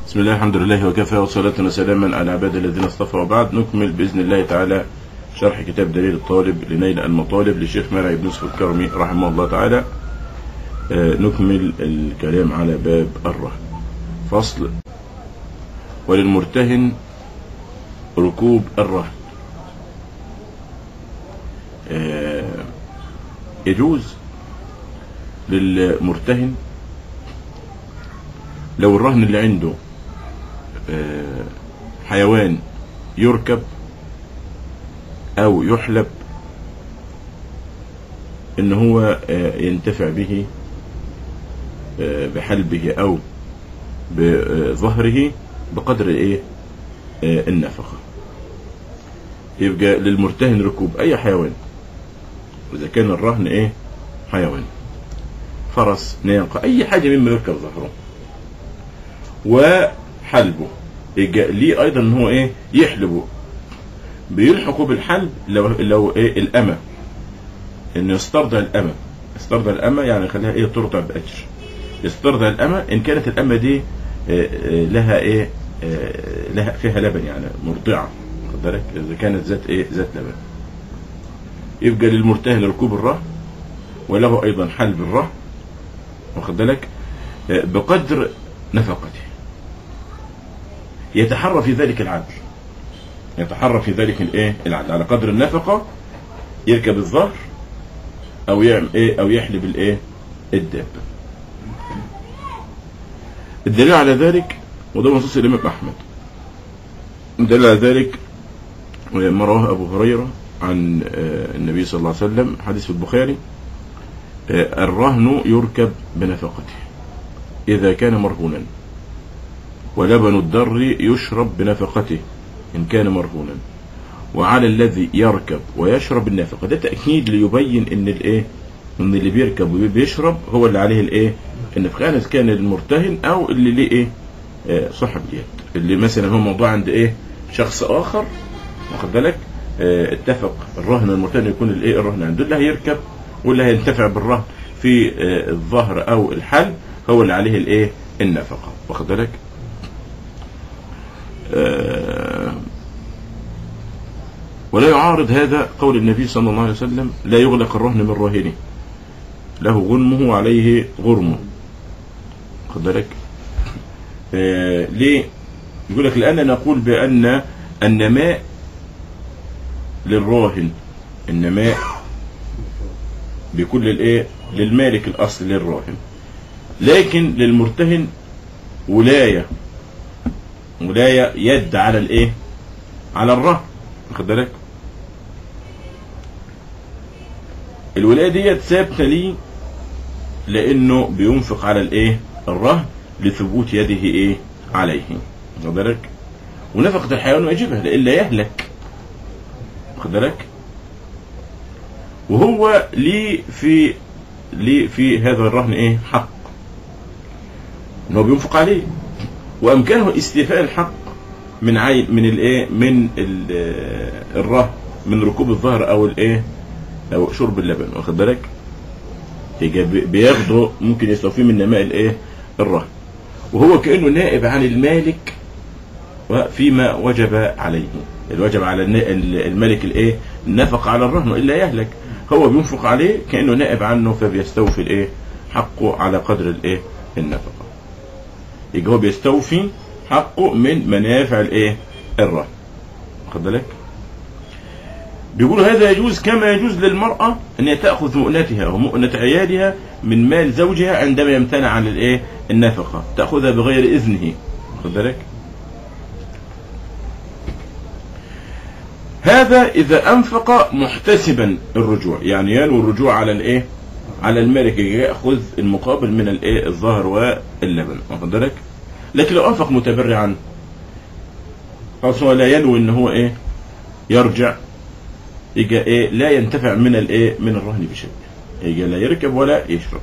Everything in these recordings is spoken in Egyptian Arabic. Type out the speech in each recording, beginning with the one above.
بسم الله الحمد لله وكفى وصلاة وسلاما على عباد الذين اصطفى وبعد نكمل بإذن الله تعالى شرح كتاب دليل الطالب لنيل المطالب للشيخ مرعي بن يوسف الكرمي رحمه الله تعالى آه، نكمل الكلام على باب الرهن فصل وللمرتهن ركوب الرهن آه، يجوز للمرتهن لو الرهن اللي عنده آه، حيوان يركب او يحلب ان هو آه، ينتفع به آه، بحلبه او بظهره بقدر ايه آه، النفقه يبقى للمرتهن ركوب اي حيوان واذا كان الرهن ايه حيوان فرس ناقه اي حاجه مما يركب ظهره وحلبه يبقى ليه ايضا ان هو ايه يحلبه بيلحقوا بالحلب لو لو ايه الامه انه يسترضع الامه يسترضع الامه يعني يخليها ايه ترضع باجر يسترضع الامه ان كانت الامه دي آه، آه، لها ايه آه، لها فيها لبن يعني مرضعه خد بالك اذا كانت ذات ايه ذات لبن يبقى للمرتهن ركوب الرهن وله ايضا حلب الرهن واخد بالك آه، بقدر نفقته يتحرى في ذلك العدل يتحرى في ذلك الايه العدل على قدر النفقه يركب الظهر او يعمل ايه او يحلب الايه الدابه الدليل على ذلك وده نصوص الامام احمد الدليل على ذلك ما رواه ابو هريره عن آه، النبي صلى الله عليه وسلم حديث في البخاري آه، الرهن يركب بنفقته اذا كان مرهونا ولبن الدر يشرب بنفقته إن كان مرهونا وعلى الذي يركب ويشرب النفقة ده تأكيد ليبين إن الإيه إن اللي بيركب وبيشرب هو اللي عليه الإيه النفقة يعني إذا كان المرتهن أو اللي ليه إيه آه، صاحب اليد اللي مثلا هو موضوع عند إيه شخص آخر واخد بالك آه، اتفق الرهن المرتهن يكون الإيه الرهن عنده اللي هيركب واللي هينتفع بالرهن في آه، الظهر أو الحلب هو اللي عليه الإيه النفقة واخد بالك آه، ولا يعارض هذا قول النبي صلى الله عليه وسلم لا يغلق الرهن من راهنه له غنمه وعليه غرمه خد بالك آه، ليه يقول لك لأننا نقول بأن النماء للراهن النماء بكل الايه للمالك الاصل للراهن لكن للمرتهن ولايه ولايه يد على الايه على الرهن واخد بالك الولايه ديت ثابته ليه لانه بينفق على الايه الرهن لثبوت يده ايه عليه واخد بالك ونفقه الحيوان واجبها لئلا يهلك واخد بالك وهو ليه في ليه في هذا الرهن ايه حق ان هو بينفق عليه وامكانه استيفاء الحق من عين من الايه من ال- الرهن من ركوب الظهر او الايه او شرب اللبن واخد بالك يجي بي- بياخده ممكن يستوفيه من نماء الايه الرهن وهو كانه نائب عن المالك فيما وجب عليه الوجب على النا- ال- الملك الايه النفق على الرهن والا يهلك هو بينفق عليه كانه نائب عنه فبيستوفي الايه حقه على قدر الايه النفقه يبقى هو بيستوفي حقه من منافع الايه الرهن واخد بالك بيقولوا هذا يجوز كما يجوز للمرأة أن هي تأخذ مؤنتها ومؤنة عيالها من مال زوجها عندما يمتنع عن الإيه النفقة تأخذها بغير إذنه واخد بالك هذا إذا أنفق محتسبا الرجوع يعني ينوي الرجوع على الإيه على الملك يأخذ المقابل من الإيه الظهر واللبن واخد بالك لكن لو أنفق متبرعا خلاص هو لا ينوي إن هو إيه يرجع يجي إيه لا ينتفع من الإيه من الرهن بشيء يجي لا يركب ولا يشرب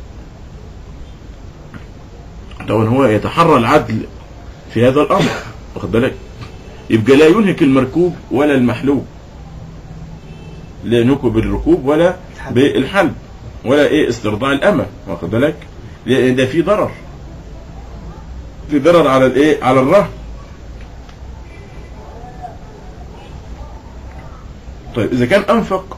طبعا هو يتحرى العدل في هذا الأمر واخد بالك يبقى لا ينهك المركوب ولا المحلوب لا ينهكه بالركوب ولا بالحلب ولا ايه استرضاع الامه واخد بالك لان ده في ضرر في ضرر على الايه على الرهن طيب اذا كان انفق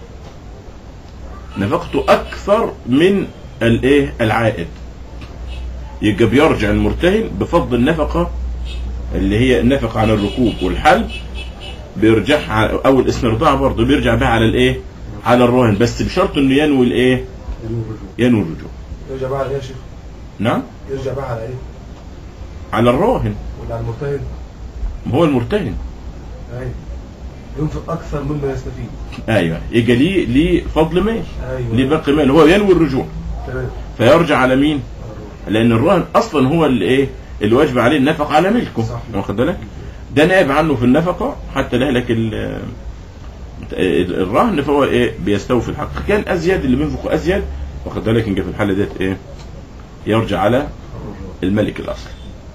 نفقته اكثر من الايه العائد يبقى بيرجع المرتهن بفضل النفقه اللي هي النفقه عن الركوب والحلب بيرجعها او الاسترضاع برضه بيرجع بها على الايه على الراهن بس بشرط انه ينوي الايه ينوي الرجوع يرجع بقى على ايه يا شيخ؟ نعم يرجع بقى على ايه؟ على الراهن ولا على المرتهن؟ ما هو المرتهن ايوه ينفق اكثر مما يستفيد ايوه يبقى ليه ليه فضل مال ايوه ليه باقي مال هو ينوي الرجوع تمام فيرجع على مين على الروح. لان الراهن اصلا هو اللي ايه اللي واجب عليه النفقه على ملكه صح. واخد بالك ده نائب عنه في النفقه حتى لا يهلك ال- ال- الرهن فهو ايه بيستوفي الحق كان ازيد اللي بينفق ازيد واخد بالك ان في الحاله ديت ايه يرجع على الرجوع. الملك الاصلي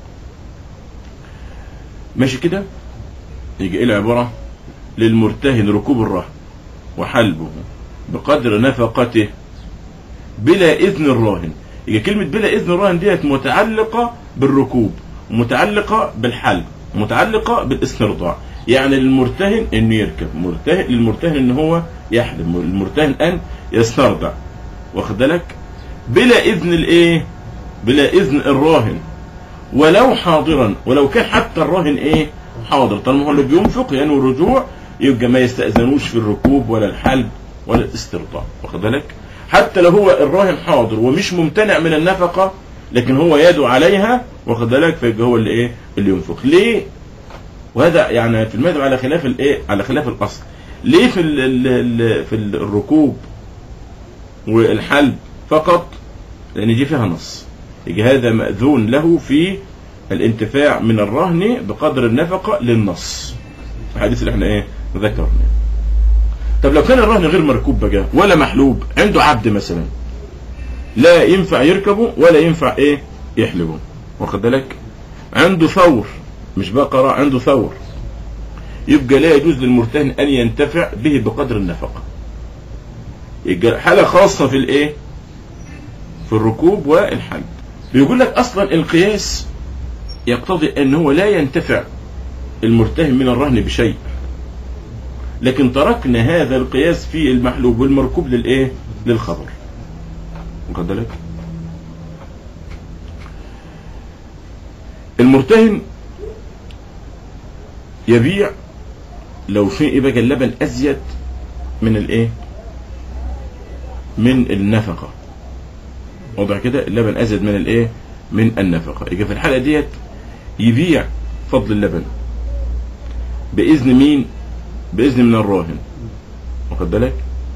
ماشي كده يجي ايه العباره للمرتهن ركوب الرهن وحلبه بقدر نفقته بلا اذن الراهن يبقى كلمه بلا اذن الراهن ديت متعلقه بالركوب متعلقه بالحلب متعلقه بالاسترضاع يعني للمرتهن انه يركب مرتهن للمرتهن ان هو يحلب المرتهن ان يسترضع واخد بالك بلا اذن الايه بلا اذن الراهن ولو حاضرا ولو كان حتى الراهن ايه حاضر طالما هو اللي بينفق ينوي الرجوع يبقى ما يستأذنوش في الركوب ولا الحلب ولا الاسترضاع واخد بالك حتى لو هو الراهن حاضر ومش ممتنع من النفقة لكن هو يدعو عليها واخد بالك فيبقى هو اللي ايه اللي ينفق ليه وهذا يعني في المذهب على خلاف الايه على خلاف الاصل ليه في ال ال ال في ال- الركوب والحلب فقط لان دي فيها نص يجي هذا مأذون له في الانتفاع من الرهن بقدر النفقة للنص الحديث اللي احنا ايه ذكرناه طب لو كان الرهن غير مركوب بقى ولا محلوب عنده عبد مثلا لا ينفع يركبه ولا ينفع ايه يحلبه واخد بالك عنده ثور مش بقرة عنده ثور يبقى لا يجوز للمرتهن ان ينتفع به بقدر النفقة يبقى حالة خاصة في الايه في الركوب والحلب بيقول لك اصلا القياس يقتضي ان هو لا ينتفع المرتهن من الرهن بشيء لكن تركنا هذا القياس في المحلوب والمركوب للايه للخبر واخد بالك المرتهن يبيع لو في بقى اللبن ازيد من الايه من النفقه وضع كده اللبن ازيد من الايه من النفقه يجي في الحاله ديت يبيع فضل اللبن باذن مين باذن من الراهن واخد بالك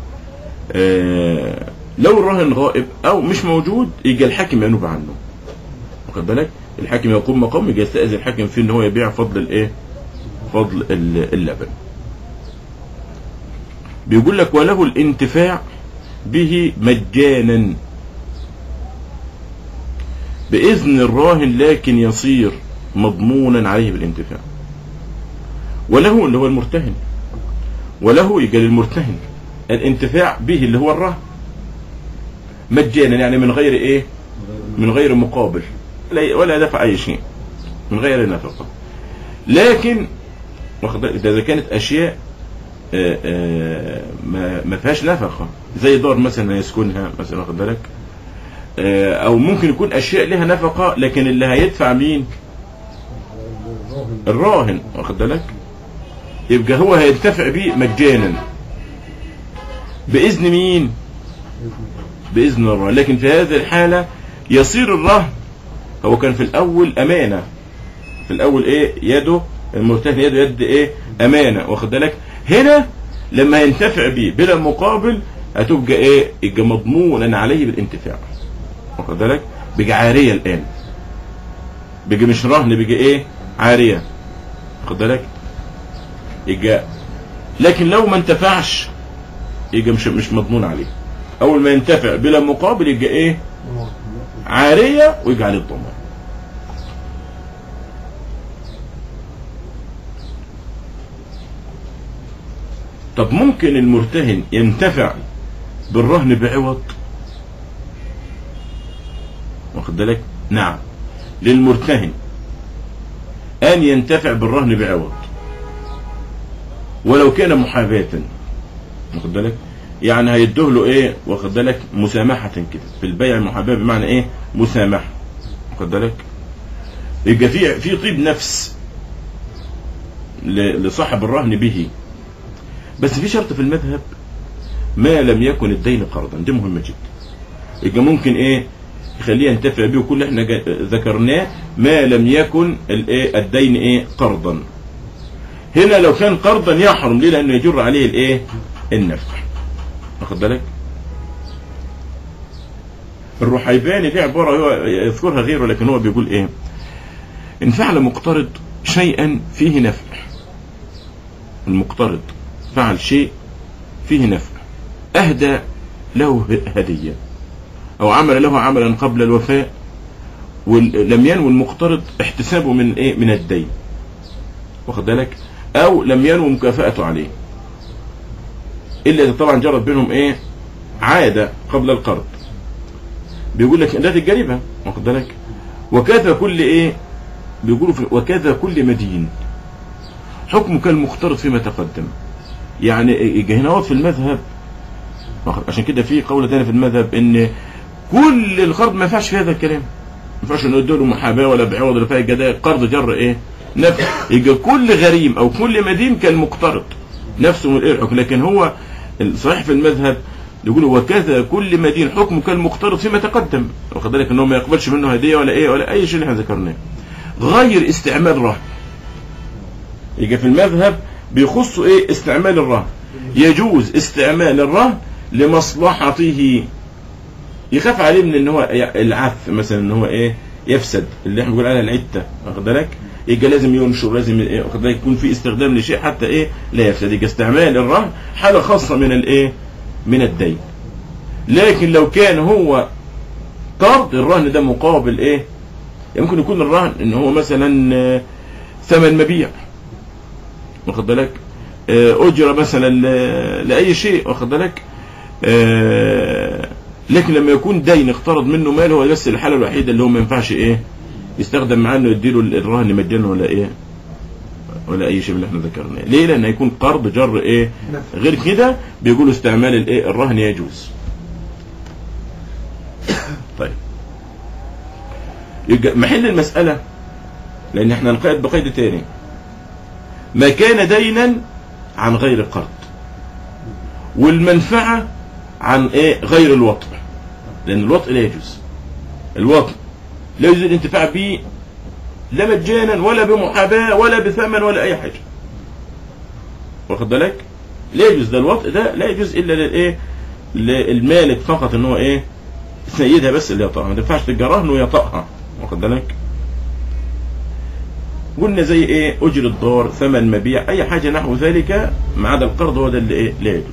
آه لو الراهن غائب او مش موجود يجي الحاكم ينوب عنه واخد بالك الحاكم يقوم مقام يجي يستأذن الحاكم في ان هو يبيع فضل الايه فضل ال- اللبن بيقول لك وله الانتفاع به مجانا بإذن الراهن لكن يصير مضمونا عليه بالانتفاع وله اللي هو المرتهن وله يجي للمرتهن الانتفاع به اللي هو الرهن مجانا يعني من غير ايه من غير مقابل لا- ولا دفع اي شيء من غير نفقه لكن واخد بالك، ده اذا كانت اشياء آه، آه، ما ما فيهاش نفقه زي دار مثلا يسكنها مثلا واخد بالك آه، او ممكن يكون اشياء لها نفقه لكن اللي هيدفع مين الراهن واخد بالك يبقى هو هينتفع بيه مجانا باذن مين باذن الراهن لكن في هذه الحاله يصير الرهن هو كان في الاول امانه في الاول ايه يده المرتهن يده يد ايه امانه واخد بالك هنا لما ينتفع بيه بلا مقابل هتبقى ايه يبقى مضمونا عليه بالانتفاع واخد بالك بقى عاريه الان بقى مش رهن بقى ايه عاريه واخد بالك يبقى لكن لو ما انتفعش يبقى مش مش مضمون عليه اول ما ينتفع بلا مقابل يبقى ايه عاريه ويجي عليه الضمان طب ممكن المرتهن ينتفع بالرهن بعوض واخد بالك نعم للمرتهن أن ينتفع بالرهن بعوض ولو كان محاباة واخد بالك يعني هيدوه له ايه واخد بالك مسامحة كده في البيع المحاباة بمعنى ايه مسامحة واخد بالك يبقى في في طيب نفس ل- لصاحب الرهن به بس في شرط في المذهب ما لم يكن الدين قرضا دي مهمة جدا يبقى ممكن ايه يخليه ينتفع به كل اللي احنا جا- ذكرناه ما لم يكن الايه الدين ايه قرضا هنا لو كان قرضا يحرم ليه لانه يجر عليه الايه النفع واخد بالك الرحيباني دي عبارة هو يذكرها غيره لكن هو بيقول ايه ان فعل مقترض شيئا فيه نفع المقترض فعل شيء فيه نفع اهدى له هدية او عمل له عملا قبل الوفاء ولم ينوي المقترض احتسابه من ايه من الدين واخد بالك او لم ينوي مكافأته عليه الا اذا طبعا جرت بينهم ايه عادة قبل القرض بيقول لك ده الجريمة واخد بالك وكذا كل ايه بيقولوا في وكذا كل مدين حكمه كالمقترض فيما تقدم يعني يجي هنا في المذهب واخد- عشان كده في قول تاني في المذهب ان كل القرض ما ينفعش في هذا الكلام ما ينفعش انه يدوا له محاباه ولا بعوض ولا فيها جداء قرض جر ايه نفع يبقى كل غريم او كل مدين كالمقترض نفسه من الايه الحكم لكن هو الصحيح في المذهب يقولوا وكذا كل مدين حكمه كالمقترض فيما تقدم واخد بالك انه ما يقبلش منه هديه ولا ايه ولا اي شيء اللي احنا ذكرناه غير استعمال رهن يبقى في المذهب بيخصوا ايه استعمال الرهن يجوز استعمال الرهن لمصلحته يخاف عليه من ان هو ي- العث مثلا ان هو ايه يفسد اللي احنا بنقول عليها العته واخد بالك يبقى لازم ينشر لازم ايه واخد بالك يكون في استخدام لشيء حتى ايه لا يفسد يبقى استعمال الرهن حاله خاصه من الايه من الدين لكن لو كان هو قرض الرهن ده مقابل ايه يمكن يكون الرهن ان هو مثلا آه، ثمن مبيع واخد بالك آه، اجره مثلا ل- لاي شيء واخد بالك آه، لكن لما يكون دين اقترض منه مال هو بس الحاله الوحيده اللي هو ما ينفعش ايه يستخدم معاه انه يديله الرهن مجانا ولا ايه ولا اي شيء من اللي احنا ذكرناه ليه لان هيكون قرض جر ايه غير كده بيقولوا استعمال الايه الرهن يجوز طيب يبقى محل المسألة لأن احنا نقيد بقيد تاني ما كان دينا عن غير قرض والمنفعة عن ايه غير الوطء لأن الوطء لا يجوز الوطء لا يجوز الانتفاع به لا مجانا ولا بمحاباة ولا بثمن ولا أي حاجة واخد بالك لا يجوز ده الوطء ده لا يجوز إلا للايه للمالك فقط ان هو ايه سيدها بس اللي يطأها ما تنفعش تبقى رهن ويطأها واخد بالك قلنا زي ايه اجر الدار ثمن مبيع اي حاجه نحو ذلك ما عدا القرض هو ده اللي ايه لا يجوز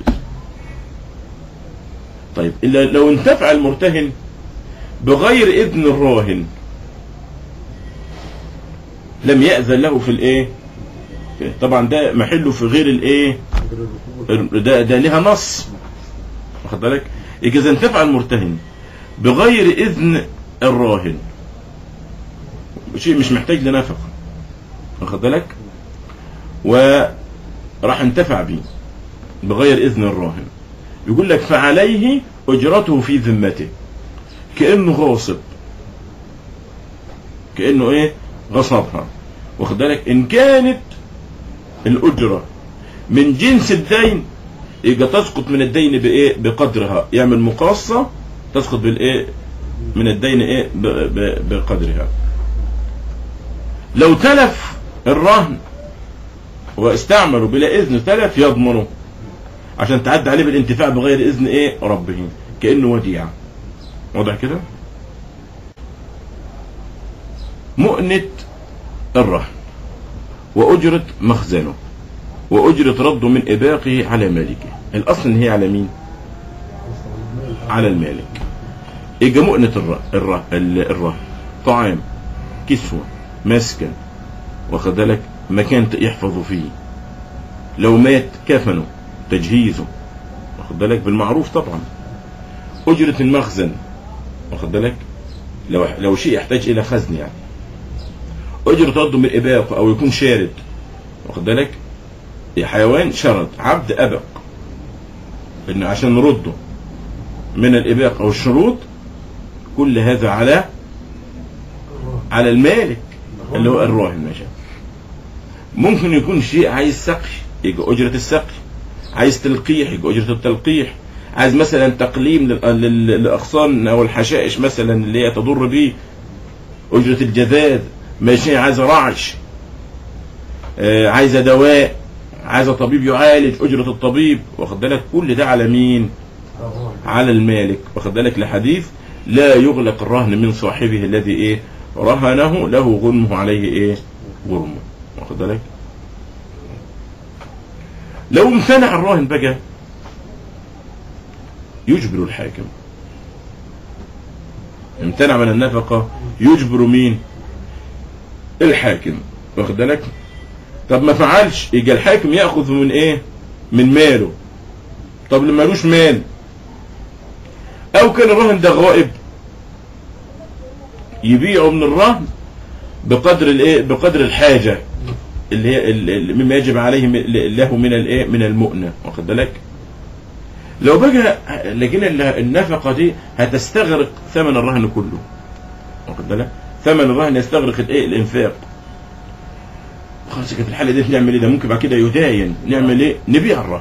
طيب الا لو انتفع المرتهن بغير اذن الراهن لم يأذن له في الايه طبعا ده محله في غير الايه ده ده لها نص واخد بالك يبقى اذا انتفع المرتهن بغير اذن الراهن شيء مش محتاج لنفقه واخد بالك وراح انتفع به بغير اذن الراهن يقول لك فعليه اجرته في ذمته كانه غاصب كانه ايه غصبها واخد بالك ان كانت الاجره من جنس الدين يبقى تسقط من الدين بايه بقدرها يعمل مقاصه تسقط بالايه من الدين ايه ب- ب- بقدرها لو تلف الرهن واستعملوا بلا اذن تلف يضمنه عشان تعدي عليه بالانتفاع بغير اذن ايه ربه كانه وديعه واضح كده مؤنة الرهن وأجرة مخزنه وأجرة رده من إباقه على مالكه الأصل إن هي على مين على المالك يبقى مؤنة الر- الر- ال- الرهن طعام كسوة مسكن واخد بالك مكان ت- يحفظ فيه لو مات كفنه تجهيزه واخد بالك بالمعروف طبعا أجرة المخزن واخد بالك لو لو شيء يحتاج إلى خزن يعني اجرة رده من الاباق او يكون شارد واخد بالك حيوان شرد عبد ابق ان عشان نرده من الاباق او الشروط كل هذا على على المالك اللي هو الراهن ماشي ممكن يكون شيء عايز سقي يجي اجرة السقي عايز تلقيح يجي اجرة التلقيح عايز مثلا تقليم لل- لل- للاغصان او الحشائش مثلا اللي هي تضر به اجرة الجذاذ ماشي عايز رعش آه، عايزه دواء عايزه طبيب يعالج اجرة الطبيب واخد بالك كل ده على مين الراهن على المالك واخد بالك لحديث لا يغلق الرهن من صاحبه الذي ايه رهنه له غنمه عليه ايه غرمه واخد بالك لو امتنع الراهن بقى يجبر الحاكم امتنع من النفقة يجبر مين الحاكم واخد بالك طب ما فعلش يجي الحاكم ياخذ من ايه من ماله طب اللي مالوش مال او كان الرهن ده غائب يبيعه من الرهن بقدر الايه بقدر الحاجه اللي هي ال- ال- مما يجب عليه م- له من الايه من المؤنه واخد بالك لو بقى لقينا ال- النفقه دي هتستغرق ثمن الرهن كله واخد بالك ثمن الرهن يستغرق الايه الانفاق خلاص كده في الحاله دي نعمل ايه ده ممكن بعد كده يداين نعمل ايه نبيع الرهن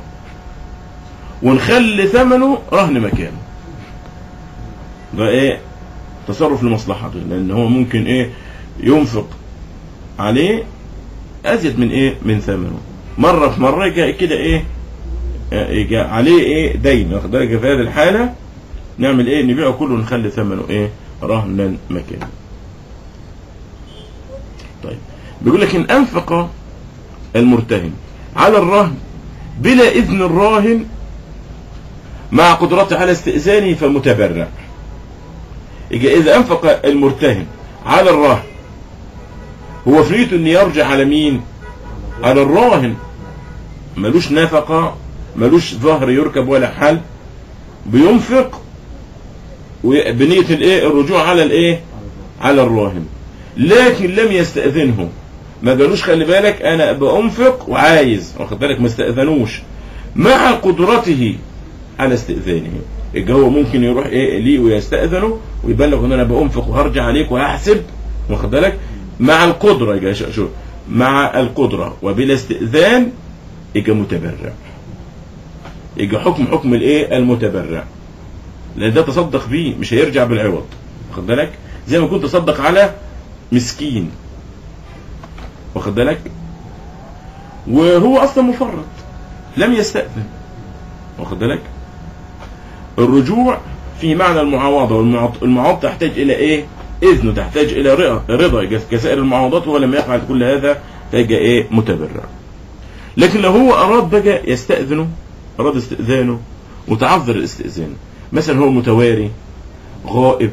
ونخلي ثمنه رهن مكانه ده ايه تصرف لمصلحته لان هو ممكن ايه ينفق عليه ازيد من ايه من ثمنه مره في مره يجي كده ايه آه، يجي عليه ايه دين واخد بالك في هذه الحاله نعمل ايه نبيعه كله ونخلي ثمنه ايه رهنا مكانه طيب بيقول لك ان انفق المرتهن على الرهن بلا اذن الراهن مع قدرته على استئذانه فمتبرع يجي اذا انفق المرتهن على الراهن هو في نيته ان يرجع على مين على الراهن ملوش نفقة ملوش ظهر يركب ولا حل بينفق وي- بنية الايه الرجوع على الايه على الراهن لكن لم يستأذنه ما قالوش خلي بالك انا بأنفق وعايز واخد بالك ما استأذنوش مع قدرته على استئذانه يبقى هو ممكن يروح ايه ليه ويستأذنه ويبلغ ان انا بأنفق وهرجع عليك وهحسب واخد بالك مع القدرة يبقى شو شو مع القدرة وبلا استئذان يبقى متبرع يبقى حكم حكم الايه المتبرع لان ده تصدق بيه مش هيرجع بالعوض واخد بالك زي ما كنت تصدق على مسكين واخد بالك وهو اصلا مفرط لم يستأذن واخد بالك الرجوع في معنى المعاوضة والمعاوضة تحتاج إلى إيه؟ إذنه تحتاج إلى رضا رضا كسائر المعاوضات وهو لما يفعل كل هذا فيبقى إيه؟ متبرع. لكن لو هو أراد بقى يستأذنه أراد استئذانه وتعذر الاستئذان مثلا هو متواري غائب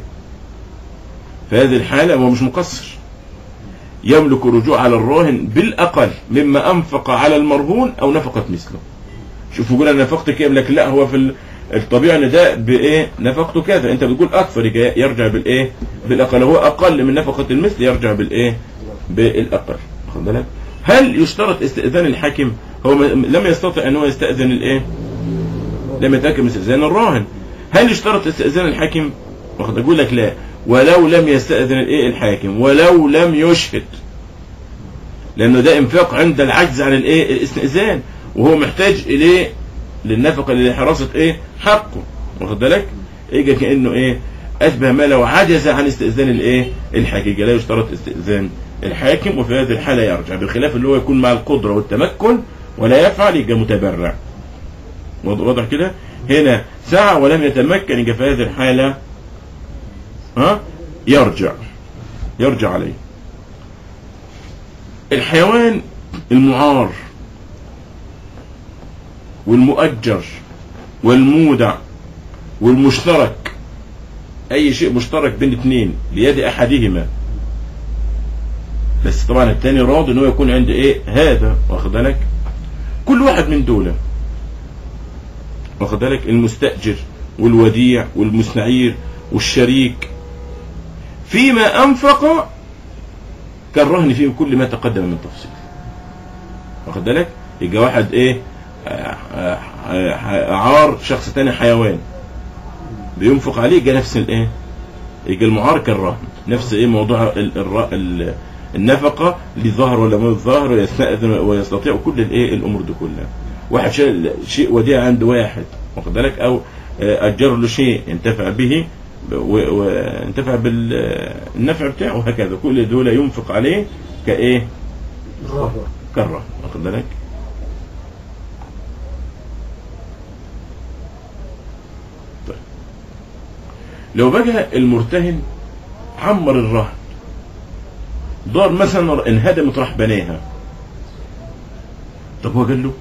في هذه الحالة هو مش مقصر يملك الرجوع على الراهن بالأقل مما أنفق على المرهون أو نفقة مثله شوفوا يقول انا نفقت كام لكن لا هو في ال- الطبيعي ان ده بايه نفقته كذا انت بتقول اكثر يجي- يرجع بالايه بالاقل هو اقل من نفقه المثل يرجع بالايه بالاقل واخد بالك هل يشترط استئذان الحاكم هو م- لم يستطع ان هو يستاذن الايه لم يتمكن من استئذان الراهن هل يشترط استئذان الحاكم واخد اقول لك لا ولو لم يستاذن الايه الحاكم ولو لم يشهد لانه ده انفاق عند العجز عن الايه الاستئذان وهو محتاج اليه للنفقه لحراسه ايه حقه واخد بالك يجي كانه ايه اشبه ما لو عجز عن استئذان الايه الحاكم يجي لا يشترط استئذان الحاكم وفي هذه الحاله يرجع بخلاف اللي هو يكون مع القدره والتمكن ولا يفعل يبقى متبرع واضح واضح كده هنا سعى ولم يتمكن يبقى في هذه الحاله ها يرجع يرجع عليه الحيوان المعار والمؤجر والمودع والمشترك اي شيء مشترك بين اثنين بيد احدهما بس طبعا التاني راضي ان هو يكون عند ايه هذا واخد بالك كل واحد من دول واخد بالك المستأجر والوديع والمستعير والشريك فيما انفق كالرهن في كل ما تقدم من تفصيل واخد بالك يبقى واحد ايه آه، آه، آه، عار شخص تاني حيوان بينفق عليه يبقى نفس الايه يبقى المعار كالرهن نفس ايه موضوع ال- الر- ال- النفقه لظهر ولا ما ظهر ويستأذن ويستطيع كل الايه الامور دي كلها واحد شيء شيء وديع عند واحد واخد بالك او آه، اجر له شيء ينتفع به و- وانتفع بالنفع بتاعه وهكذا كل دول ينفق عليه كايه الرهبة كره واخد بالك طيب لو بقى المرتهن عمر الرهن دار مثلا انهدمت راح بناها طب هو قال له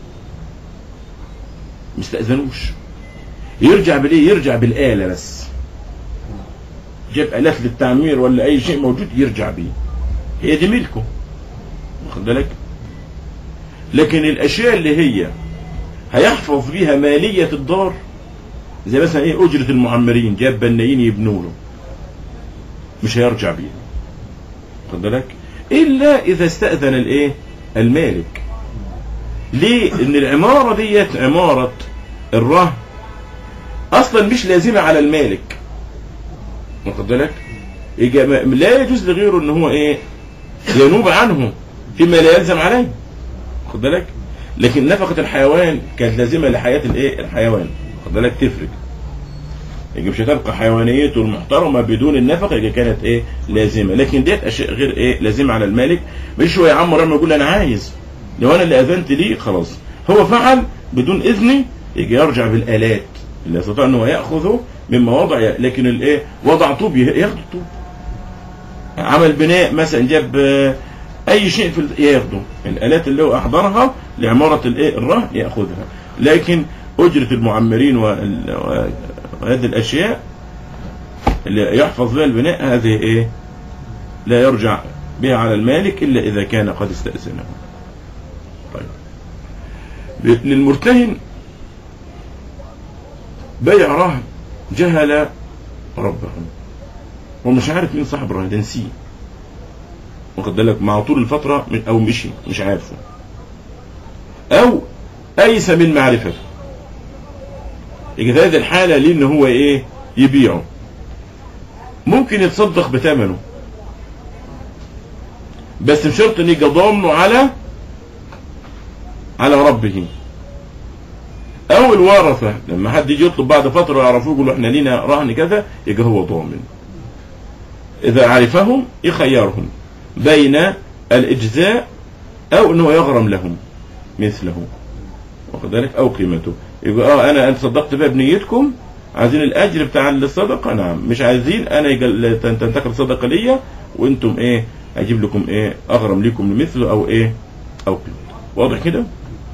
مستأذنوش يرجع بالايه يرجع بالآلة بس جاب آلات للتعمير ولا أي شيء موجود يرجع بيه هي دي ملكه واخد بالك لكن الاشياء اللي هي هيحفظ بيها مالية الدار زي مثلا ايه اجرة المعمرين جاب بنايين يبنوا له مش هيرجع بيها خد بالك الا اذا استأذن الايه المالك ليه ان العمارة ديت عمارة الرهن اصلا مش لازمة على المالك واخد بالك يجي ما- لا يجوز لغيره ان هو ايه ينوب عنه فيما لا يلزم عليه خد بالك لكن نفقة الحيوان كانت لازمة لحياة الايه الحيوان خد بالك تفرق يجي مش هتبقى حيوانيته المحترمة بدون النفقة يجي كانت ايه لازمة لكن ديت اشياء غير ايه لازمة على المالك مش هو يا عم لما يقول انا عايز لو انا اللي اذنت ليه خلاص هو فعل بدون اذني يجي يرجع بالالات اللي يستطيع ان هو ياخذه مما وضع لكن الايه وضع طوب ياخد الطوب عمل بناء مثلا جاب آه، اي شيء في ال- ياخده الالات اللي هو احضرها لعماره الايه الرهن ياخذها لكن اجره المعمرين وال- و- وهذه الاشياء اللي يحفظ بها البناء هذه ايه لا يرجع بها على المالك الا اذا كان قد استاذنه طيب ل- للمرتهن بيع رهن جهل ربه هو مش عارف مين صاحب الرهن ده نسيه واخد بالك مع طول الفترة من- او مشي مش عارفه او ايس من معرفته يجي في هذه الحالة ليه ان هو ايه يبيعه ممكن يتصدق بثمنه بس بشرط ان يبقى ضامنه على على ربه او الورثة لما حد يجي يطلب بعد فترة يعرفوه يقولوا احنا لينا رهن كذا يبقى هو ضامن اذا عرفهم يخيرهم بين الاجزاء او انه يغرم لهم مثله واخد بالك او قيمته يقول اه انا انت صدقت بقى بنيتكم عايزين الاجر بتاع الصدقه نعم مش عايزين انا يجل... تن- تنتقل صدقه ليا وانتم ايه اجيب لكم ايه اغرم لكم مثله او ايه او قيمته واضح كده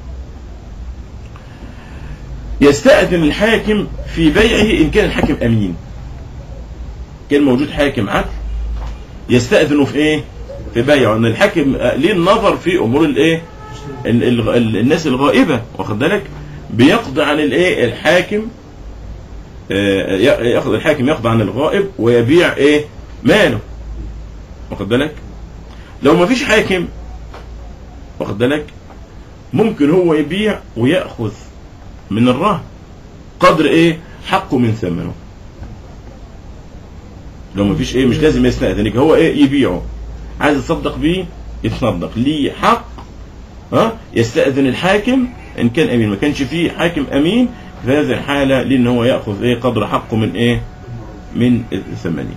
يستأذن الحاكم في بيعه ان كان الحاكم امين كان موجود حاكم عدل يستأذن في ايه في بيعه ان الحاكم آه، ليه النظر في امور الايه ال- ال- ال- الناس الغائبه واخد بالك بيقضي عن الايه الحاكم آه، ي- ياخذ الحاكم يقضي عن الغائب ويبيع ايه ماله واخد بالك لو ما فيش حاكم واخد بالك ممكن هو يبيع وياخذ من الرهن قدر ايه حقه من ثمنه لو ما فيش ايه مش لازم يستأذن يبقى هو ايه يبيعه عايز يتصدق بيه يتصدق ليه حق ها يستأذن الحاكم ان كان امين ما كانش فيه حاكم امين في هذه الحالة لان هو يأخذ ايه قدر حقه من ايه من ثمنه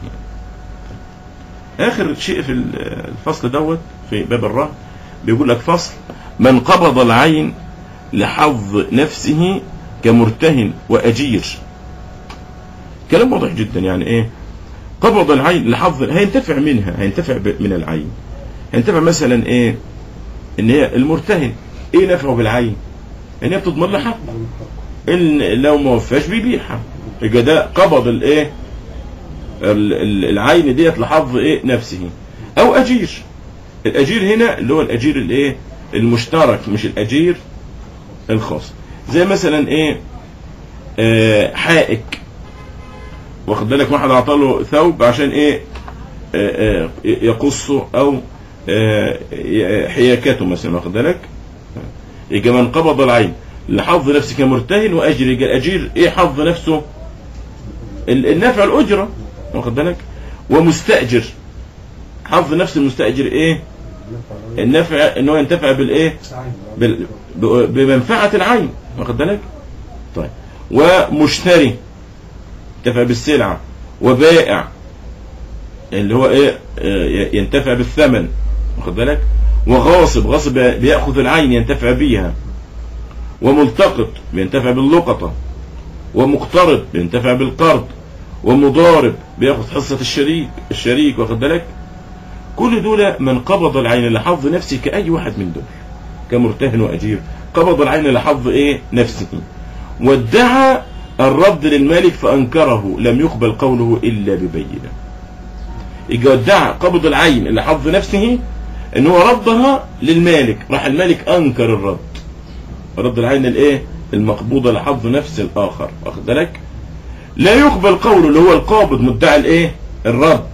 اخر شيء في الفصل دوت في باب الرهن بيقول لك فصل من قبض العين لحظ نفسه كمرتهن واجير كلام واضح جدا يعني ايه قبض العين لحظ هينتفع منها هينتفع ب- من العين هينتفع مثلا ايه ان هي المرتهن ايه نفعه بالعين ان هي بتضمن له حق ان لو ما وفاش بيبيعها يبقى ده قبض الايه ال- ال- العين ديت لحظ ايه نفسه او اجير الاجير هنا اللي هو الاجير الايه المشترك مش الاجير الخاص زي مثلا ايه آه حائك واخد بالك واحد اعطاله ثوب عشان ايه آه آه يقصه او آه، حياكته مثلا واخد بالك يجي من قبض العين لحظ نفسه كمرتهن واجر يجي الاجير ايه حظ نفسه ال- النفع الاجره واخد بالك ومستاجر حظ نفس المستاجر ايه النفع ان هو ينتفع بالايه بال- ب- بمنفعه العين واخد بالك طيب ومشتري ينتفع بالسلعه وبائع اللي هو ايه آه، ينتفع بالثمن واخد بالك وغاصب غاصب بياخذ العين ينتفع بيها وملتقط بينتفع باللقطه ومقترض بينتفع بالقرض ومضارب بياخذ حصه الشريك الشريك واخد بالك كل دول من قبض العين لحظ نفسه كأي واحد من دول كمرتهن وأجير قبض العين لحظ إيه نفسه وادعى الرد للمالك فأنكره لم يقبل قوله إلا ببينة يجي ادعى قبض العين لحظ نفسه ان هو ردها للمالك راح المالك انكر الرد رد العين الايه المقبوضه لحظ نفس الاخر واخد بالك لا يقبل قوله اللي هو القابض مدعي الايه الرد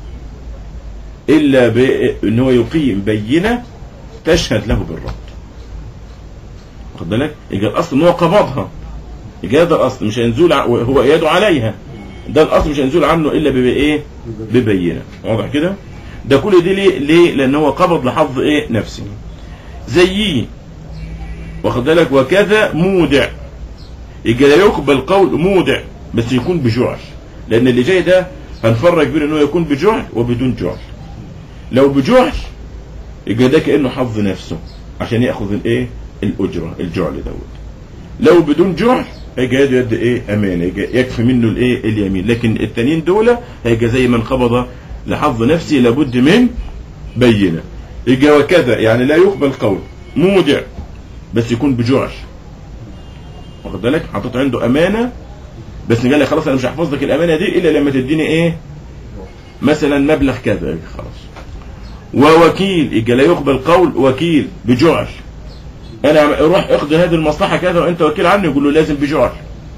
الا بان هو يقيم بينه تشهد له بالرد واخد بالك يبقى الاصل ان هو قبضها يبقى ده الاصل مش هينزول ع- هو يده عليها ده الاصل مش هينزول عنه الا بايه ببينه واضح كده ده كل دي ليه ليه لان هو قبض لحظ ايه نفسه زيه واخد بالك وكذا مودع يبقى لا يقبل قول مودع بس يكون بجعل لان اللي جاي ده هنفرق بين انه يكون بجعل وبدون جعل لو بجعل يبقى ده كانه حظ نفسه عشان ياخذ الايه الاجره الجعل دوت لو بدون جعل هيجي يده يد ايه امانه يجي يكفي منه الايه اليمين لكن التانيين دول هيجي زي من قبض لحظ نفسه لابد من بينه يجي وكذا يعني لا يقبل قول مودع بس يكون بجعل واخد بالك حطيت عنده امانه بس قال لي خلاص انا مش هحفظ لك الامانه دي الا لما تديني ايه مثلا مبلغ كذا يجي خلاص ووكيل يجي لا يقبل قول وكيل بجعل انا روح اقضي هذه المصلحه كذا وانت وكيل عني يقول له لازم بجعل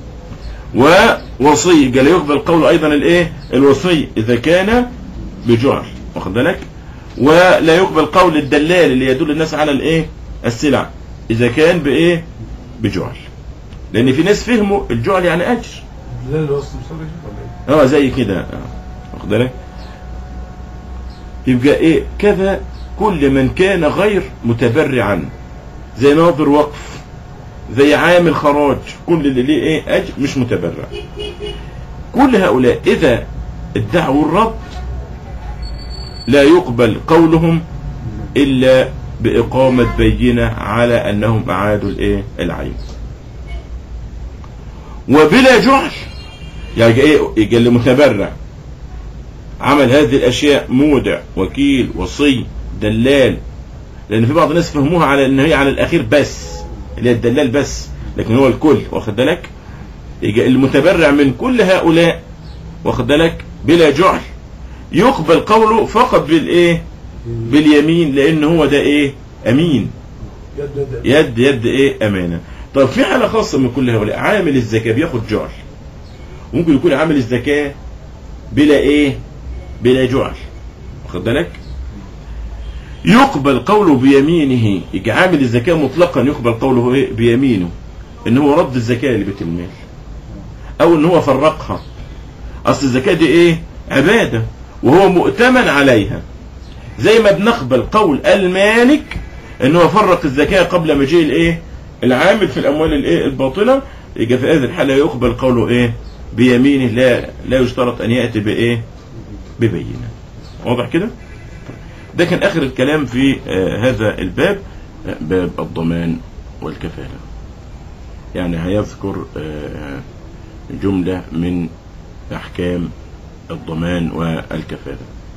ووصي يجي لا يقبل قول ايضا الايه الوصي اذا كان بجعل واخد بالك ولا يقبل قول الدلال اللي يدل الناس على الايه السلع اذا كان بايه بجعل لان في ناس فهموا الجعل يعني اجر لا الوصف مش ولا ايه؟ اه زي كده آه. واخد بالك يبقى ايه كذا كل من كان غير متبرعا زي ناظر وقف زي عامل خراج كل اللي ليه ايه اجر مش متبرع كل هؤلاء اذا ادعوا الرد لا يقبل قولهم الا باقامه بينه على انهم اعادوا الايه العين وبلا جعل يعني ايه يجي اللي متبرع عمل هذه الاشياء مودع وكيل وصي دلال لان في بعض الناس فهموها على ان هي على الاخير بس اللي هي الدلال بس لكن هو الكل واخد بالك يجي المتبرع من كل هؤلاء واخد بالك بلا جعل يقبل قوله فقط بالايه باليمين لان هو ده ايه امين يد يد يد يد ايه امانه طب في حاله خاصه من كل هؤلاء عامل الزكاه بياخد جعل ممكن يكون عامل الزكاه بلا ايه بلا جعل واخد بالك يقبل قوله بيمينه يجي عامل الزكاه مطلقا يقبل قوله ايه بيمينه ان هو رد الزكاه لبيت المال او ان هو فرقها اصل الزكاه دي ايه عباده وهو مؤتمن عليها زي ما بنقبل قول المالك ان هو فرق الزكاه قبل مجيء الايه العامل في الاموال الايه الباطله يبقى في هذه الحاله يقبل قوله ايه بيمينه لا لا يشترط ان ياتي بايه ببينه واضح كده ده كان اخر الكلام في آه هذا الباب آه باب الضمان والكفاله يعني هيذكر آه جمله من احكام الضمان والكفاله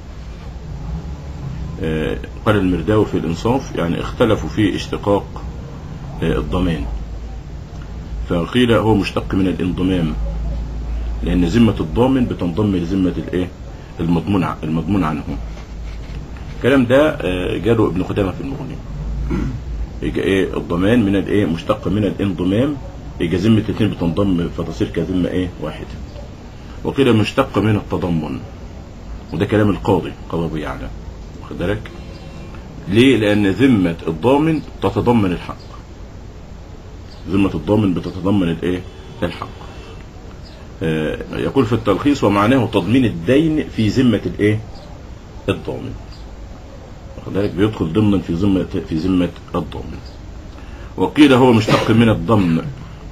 آه، قال المرداوي في الإنصاف يعني اختلفوا في اشتقاق آه، الضمان فقيل هو مشتق من الانضمام لأن ذمة الضامن بتنضم لذمة الإيه المضمون ع- المضمون عنه الكلام ده آه، جاله ابن خدامة في المغني يجي ايه الضمان من الايه مشتق من الانضمام يجي ذمة الاثنين بتنضم فتصير كذمة ايه واحدة وقيل مشتق من التضمن وده كلام القاضي قاضي يعلم واخد بالك ليه لان ذمه الضامن تتضمن الحق ذمه الضامن بتتضمن الايه الحق آه، يقول في التلخيص ومعناه تضمين الدين في ذمه الايه الضامن واخد بالك بيدخل ضمنا في ذمه في ذمه الضامن وقيل هو مشتق من الضمن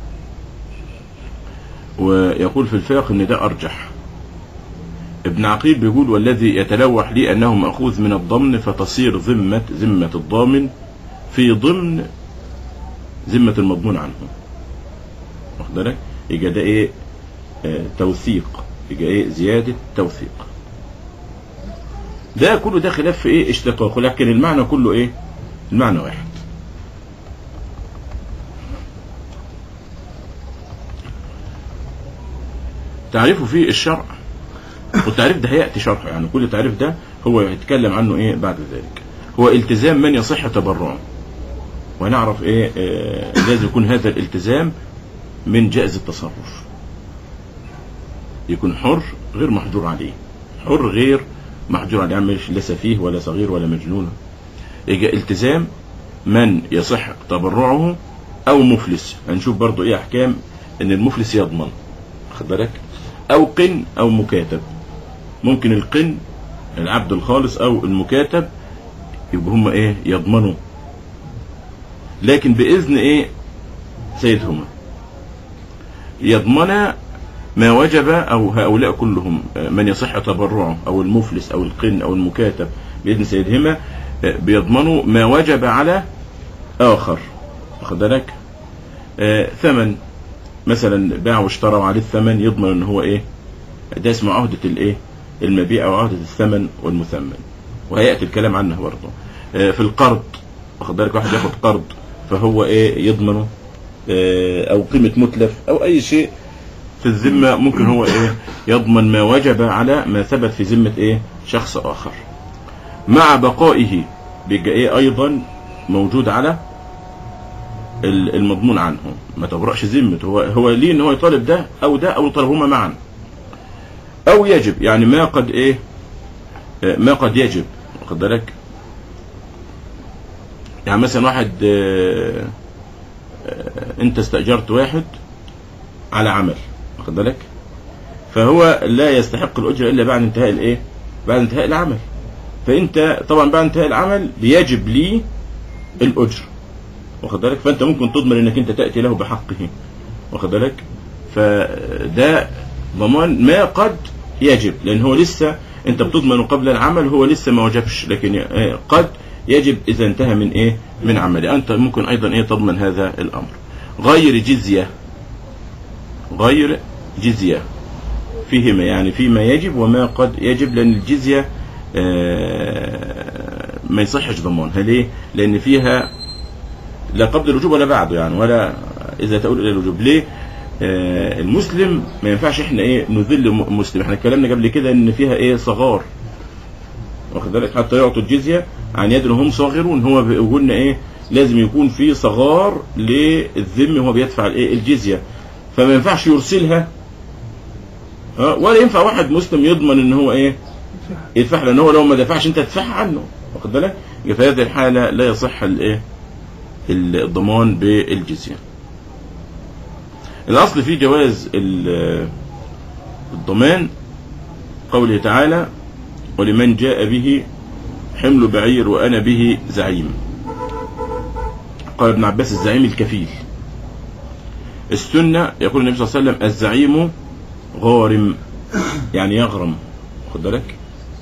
ويقول في الفقه ان ده ارجح ابن عقيل بيقول والذي يتلوح لي انه ماخوذ من الضمن فتصير ذمه ذمه الضامن في ضمن ذمه المضمون عنه واخد بالك يبقى ده ايه آه توثيق يبقى ايه زياده توثيق ده كله ده خلاف في ايه اشتقاق لكن المعنى كله ايه المعنى واحد تعريفه في الشرع والتعريف ده هيأتي شرحه يعني كل تعريف ده هو يتكلم عنه ايه بعد ذلك هو التزام من يصح تبرعه ونعرف ايه آه لازم يكون هذا الالتزام من جائز التصرف يكون حر غير محجور عليه حر غير محجور عليه يعني مش لا سفيه ولا صغير ولا مجنون يجي التزام من يصح تبرعه او مفلس هنشوف برضو ايه احكام ان المفلس يضمن خد بالك او قن او مكاتب ممكن القن العبد الخالص او المكاتب يبقوا هم ايه يضمنوا لكن باذن ايه سيدهما يضمن ما وجب او هؤلاء كلهم من يصح تبرعه او المفلس او القن او المكاتب باذن سيدهما بيضمنوا ما وجب على اخر واخد بالك آه ثمن مثلا باع واشترى وعليه الثمن يضمن ان هو ايه ده اسمه عهدة الايه المبيع او عهدة الثمن والمثمن وهيأتي الكلام عنها برضه آه في القرض واخد بالك واحد ياخد قرض فهو ايه يضمنه آه او قيمة متلف او اي شيء في الذمة ممكن هو ايه يضمن ما وجب على ما ثبت في ذمة ايه شخص اخر مع بقائه بيبقى ايه ايضا موجود على المضمون عنه ما تبرأش ذمته هو هو ليه ان هو يطالب ده او ده او يطالبهما معا او يجب يعني ما قد ايه ما قد يجب واخد بالك يعني مثلا واحد اه اه انت استأجرت واحد على عمل واخد بالك فهو لا يستحق الاجره الا بعد انتهاء الايه بعد انتهاء العمل فانت طبعا بعد انتهاء العمل بيجب لي الاجر واخد بالك فانت ممكن تضمن انك انت تاتي له بحقه واخد بالك فده ضمان ما قد يجب لان هو لسه انت بتضمنه قبل العمل هو لسه ما وجبش لكن قد يجب اذا انتهى من ايه من عمله انت ممكن ايضا ايه تضمن هذا الامر غير جزيه غير جزيه فيهما يعني فيما يجب وما قد يجب لان الجزيه ما يصحش ضمانها ليه لان فيها لا قبل الوجوب ولا بعده يعني ولا اذا تقول الى الوجوب ليه آه المسلم ما ينفعش احنا ايه نذل مسلم احنا اتكلمنا قبل كده ان فيها ايه صغار واخد بالك حتى يعطوا الجزيه عن يد هم صاغرون هو قلنا ايه لازم يكون في صغار للذم وهو بيدفع الايه الجزيه فما ينفعش يرسلها ها ولا ينفع واحد مسلم يضمن ان هو ايه يدفع لان هو لو ما دفعش انت تدفعها عنه واخد بالك في هذه الحاله لا يصح الايه الضمان بالجزية الأصل في جواز الضمان قوله تعالى ولمن جاء به حمل بعير وأنا به زعيم قال ابن عباس الزعيم الكفيل السنة يقول النبي صلى الله عليه وسلم الزعيم غارم يعني يغرم خد بالك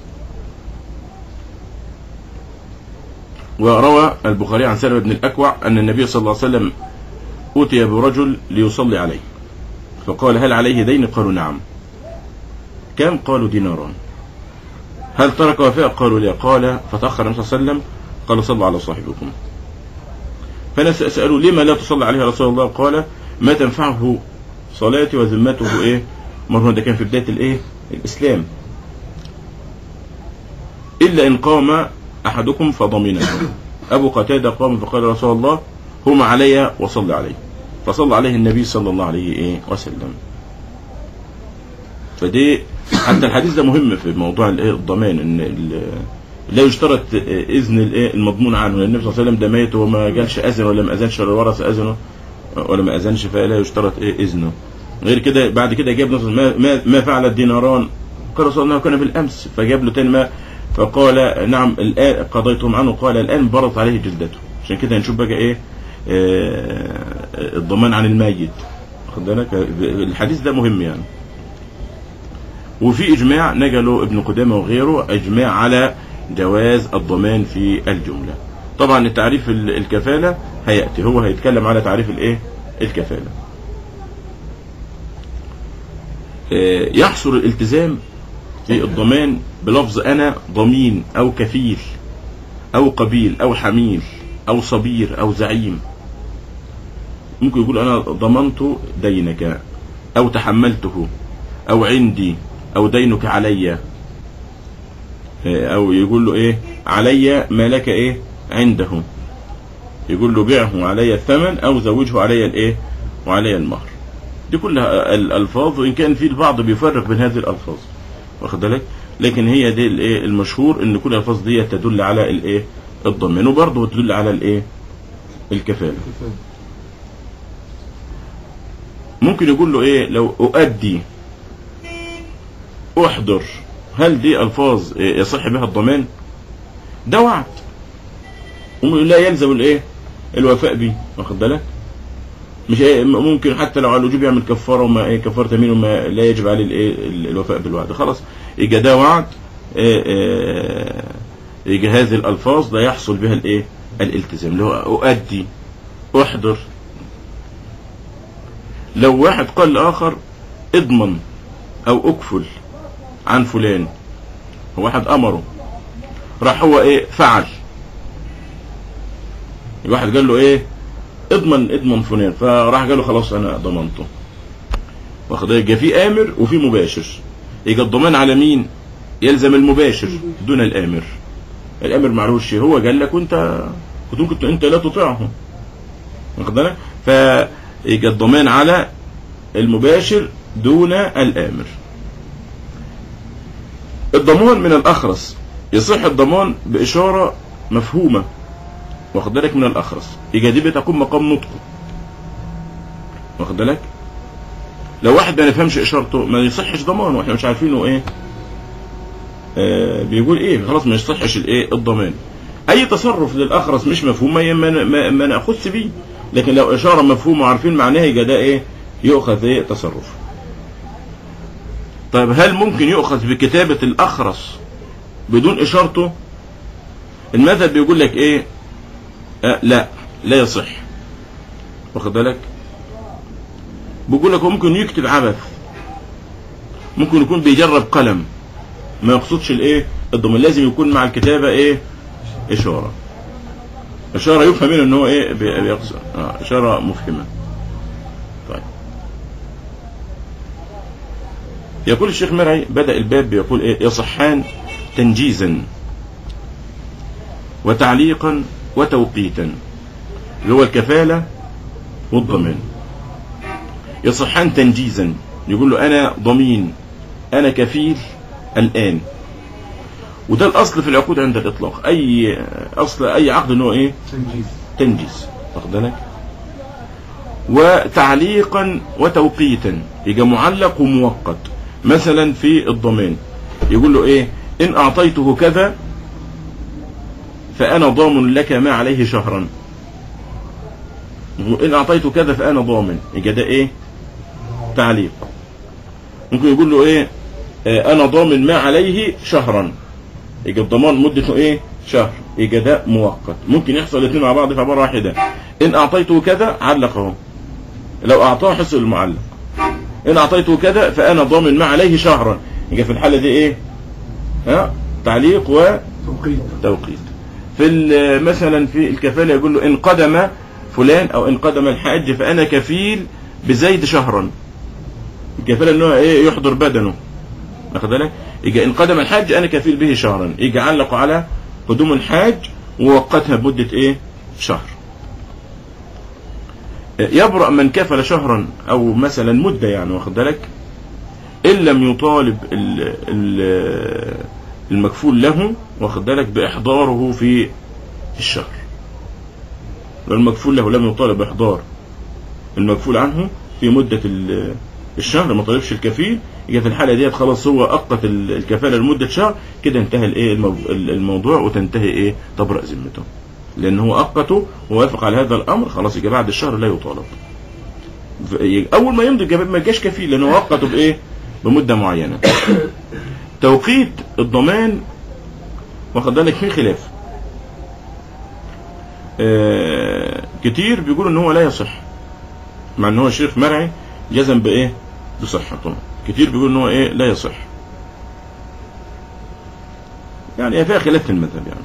وروى البخاري عن سلمة بن الأكوع أن النبي صلى الله عليه وسلم أوتي برجل ليصلي عليه فقال هل عليه دين قالوا نعم كم قالوا ديناران هل ترك وفاء قالوا لا قال فتأخر النبي صلى الله عليه وسلم قال صلوا على صاحبكم فناس سألوا لما لا تصلي عليه رسول الله قال ما تنفعه صلاتي وذمته ايه مرة ده كان في بداية الايه الإسلام إلا إن قام أحدكم فضمنه أبو قتادة قام فقال رسول الله هم علي وصلى عليه فصلى عليه النبي صلى الله عليه إيه وسلم فدي حتى الحديث ده مهم في موضوع الايه الضمان ان لا يشترط اذن الايه المضمون عنه لان النبي صلى الله عليه وسلم ده ميت وما قالش اذن ولا ما اذنش ولا الورثه اذنه ولا ما اذنش فلا يشترط ايه اذنه غير كده بعد كده جاب نص ما ما, ما فعل الديناران قال رسول الله كان بالامس فجاب له تاني ما فقال نعم الان قضيتهم عنه قال الان برط عليه جلدته عشان كده هنشوف بقى ايه آه، الضمان عن الميت واخد بالك الحديث ده مهم يعني وفي اجماع نقله ابن قدامه وغيره اجماع على جواز الضمان في الجمله طبعا التعريف ال- الكفاله هياتي هو هيتكلم على تعريف الايه الكفاله آه، يحصل الالتزام في الضمان بلفظ انا ضمين او كفيل او قبيل او حميل او صبير او زعيم ممكن يقول انا ضمنت دينك او تحملته او عندي او دينك علي إيه، او يقول له ايه علي ما لك ايه عنده يقول له بيعه علي الثمن او زوجه علي الايه وعلي المهر دي كلها الالفاظ وان كان في البعض بيفرق بين هذه الالفاظ واخد بالك لكن هي دي الايه المشهور ان كل الالفاظ دي تدل على الايه الضمان وبرضه تدل على الايه الكفاله ممكن يقول له ايه لو اؤدي احضر هل دي الفاظ إيه يصح بها الضمان ده وعد ولا يلزم الايه الوفاء به واخد بالك مش إيه ممكن حتى لو على الوجوب يعمل كفاره وما ايه كفاره يمين وما لا يجب عليه الايه الوفاء بالوعد خلاص يبقى ده وعد إيه إيه يبقى هذه الالفاظ لا يحصل بها الايه الالتزام اللي هو اؤدي احضر لو واحد قال لاخر اضمن او اكفل عن فلان هو واحد امره راح هو ايه فعل واحد قال له ايه اضمن اضمن فلان فراح قال له خلاص انا ضمنته واخد بالك؟ يبقى في امر وفي مباشر يبقى الضمان على مين يلزم المباشر دون الامر الامر معلوش هو قال لك وانت كنت ممكن انت لا تطيعه واخد بالك فيبقى الضمان على المباشر دون الامر الضمان من الاخرس يصح الضمان باشاره مفهومه واخد بالك من الاخرس يبقى دي بتكون مقام نطقه واخد بالك لو واحد ما نفهمش اشارته ما يصحش ضمانه واحنا مش عارفينه ايه آه بيقول ايه خلاص ما يصحش الايه الضمان اي تصرف للاخرس مش مفهوم ما ما, ما, ما ناخذش بيه لكن لو اشاره مفهومه وعارفين معناها يبقى ده ايه يؤخذ ايه تصرف طيب هل ممكن يؤخذ بكتابه الاخرس بدون اشارته المذهب بيقول لك ايه آه لا لا يصح واخد بالك بيقول لك هو ممكن يكتب عبث ممكن يكون بيجرب قلم ما يقصدش الايه الضمان لازم يكون مع الكتابه ايه اشاره اشاره يفهم منه ان هو ايه بي- بيقصد آه اشاره مفهمه طيب يقول الشيخ مرعي بدا الباب بيقول ايه يصحان تنجيزا وتعليقا وتوقيتا اللي هو الكفاله والضمان يصحان تنجيزا يقول له انا ضمين انا كفيل الان وده الاصل في العقود عند الاطلاق اي اصل اي عقد ان هو ايه تنجيز تنجيز واخد بالك وتعليقا وتوقيتا يبقى معلق ومؤقت مثلا في الضمان يقول له ايه ان اعطيته كذا فانا ضامن لك ما عليه شهرا ان اعطيته كذا فانا ضامن يبقى ده ايه تعليق ممكن يقول له ايه آه انا ضامن ما عليه شهرا يبقى الضمان مدته ايه شهر يبقى ده مؤقت ممكن يحصل الاثنين مع بعض في عباره واحده ان اعطيته كذا علقه لو اعطاه حصل المعلق ان اعطيته كذا فانا ضامن ما عليه شهرا يبقى في الحاله دي ايه ها تعليق توقيت وتوقيت في ال- مثلا في الكفاله يقول له ان قدم فلان او ان قدم الحاج فانا كفيل بزيد شهرا الكفاله ان هو ايه يحضر بدنه واخد بالك يجي ان قدم الحاج انا كفيل به شهرا يجي علق على قدوم الحاج ووقتها بمده ايه شهر يبرأ من كفل شهرا او مثلا مده يعني واخد بالك ان لم يطالب ال ال المكفول له واخد بالك بإحضاره في الشهر لو المكفول له لم يطالب بإحضار المكفول عنه في مدة ال- الشهر ما طالبش الكفيل يبقى في الحالة ديت خلاص هو أقت ال- الكفالة لمدة شهر كده انتهى الايه المو- الموضوع وتنتهي ايه تبرأ ذمته لأن هو أقته ووافق على هذا الأمر خلاص يبقى بعد الشهر لا يطالب ف- أول ما يمضي يبقى ما جاش كفيل لأنه وقته بإيه بمدة معينة توقيت الضمان واخد بالك فيه خلاف آه كتير بيقولوا ان هو لا يصح مع ان هو الشيخ مرعي جزم بايه بصحته كتير بيقولوا ان هو ايه لا يصح يعني هي فيها خلاف في المذهب يعني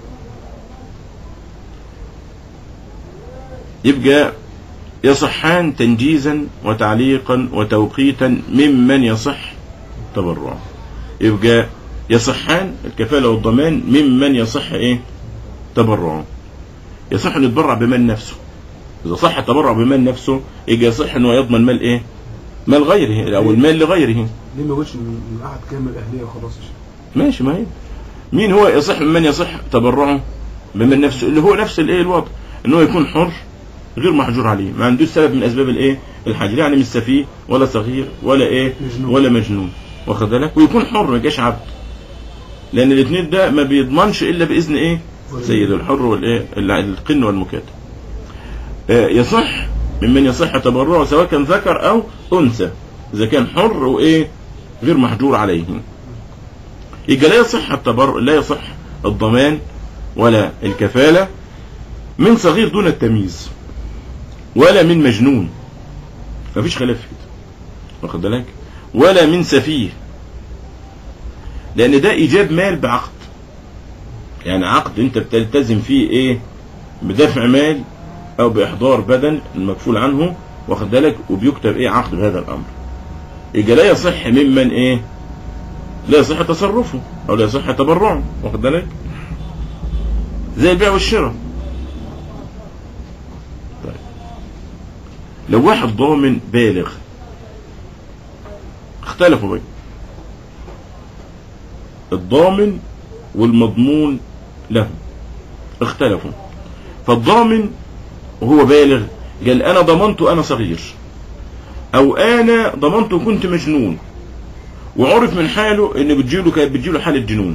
يبقى يصحان تنجيزا وتعليقا وتوقيتا ممن يصح تبرعه يبقى يصحان الكفالة والضمان ممن يصح ايه تبرعه يصح ان يتبرع بمال نفسه اذا صح التبرع بمال نفسه يبقى يصح انه يضمن مال ايه مال غيره او المال لغيره ليه ما قلتش من من احد كامل اهليه وخلاص يا شيخ؟ ماشي ما هي مين هو يصح ممن يصح تبرعه بمال نفسه اللي هو نفس الايه الوضع ان هو يكون حر غير محجور عليه ما عندوش سبب من اسباب الايه الحجر يعني مش سفيه ولا صغير ولا ايه مجنون. ولا مجنون واخد بالك ويكون حر ما يجيش عبد لان الاثنين ده ما بيضمنش الا باذن ايه سيد الحر والايه ال- القن والمكاتب آه، يصح ممن يصح تبرعه سواء كان ذكر او انثى اذا كان حر وايه غير محجور عليه يبقى لا يصح التبرع لا يصح الضمان ولا الكفاله من صغير دون التمييز ولا من مجنون مفيش خلاف في كده واخد بالك ولا من سفيه لان ده ايجاب مال بعقد يعني عقد انت بتلتزم فيه ايه بدفع مال او باحضار بدن المكفول عنه واخد بالك وبيكتب ايه عقد بهذا الامر يبقى لا يصح ممن ايه لا يصح تصرفه او لا يصح تبرعه واخد بالك زي البيع والشراء طيب لو واحد ضامن بالغ اختلفوا بقى الضامن والمضمون له اختلفوا فالضامن وهو بالغ قال انا ضمنت انا صغير او انا ضمنت وكنت مجنون وعرف من حاله ان بتجيله كانت بتجيله حاله جنون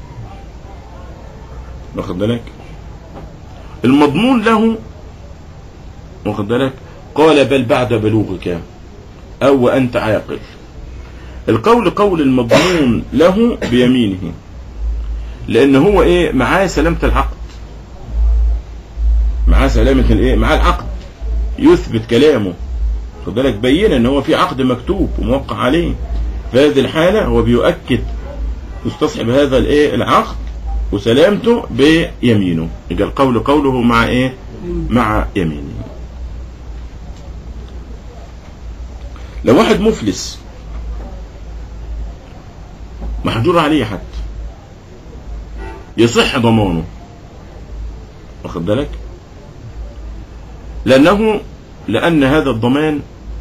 واخد بالك المضمون له واخد بالك قال بل بعد بلوغك او وانت عاقل القول قول المضمون له بيمينه لان هو ايه معاه سلامة العقد معاه سلامة الايه معاه العقد يثبت كلامه خد بالك بين ان هو في عقد مكتوب وموقع عليه في هذه الحالة هو بيؤكد يستصحب هذا الايه العقد وسلامته بيمينه يبقى القول قوله مع ايه مع يمينه لو واحد مفلس محجور عليه حتى يصح ضمانه واخد بالك لأنه لأن هذا الضمان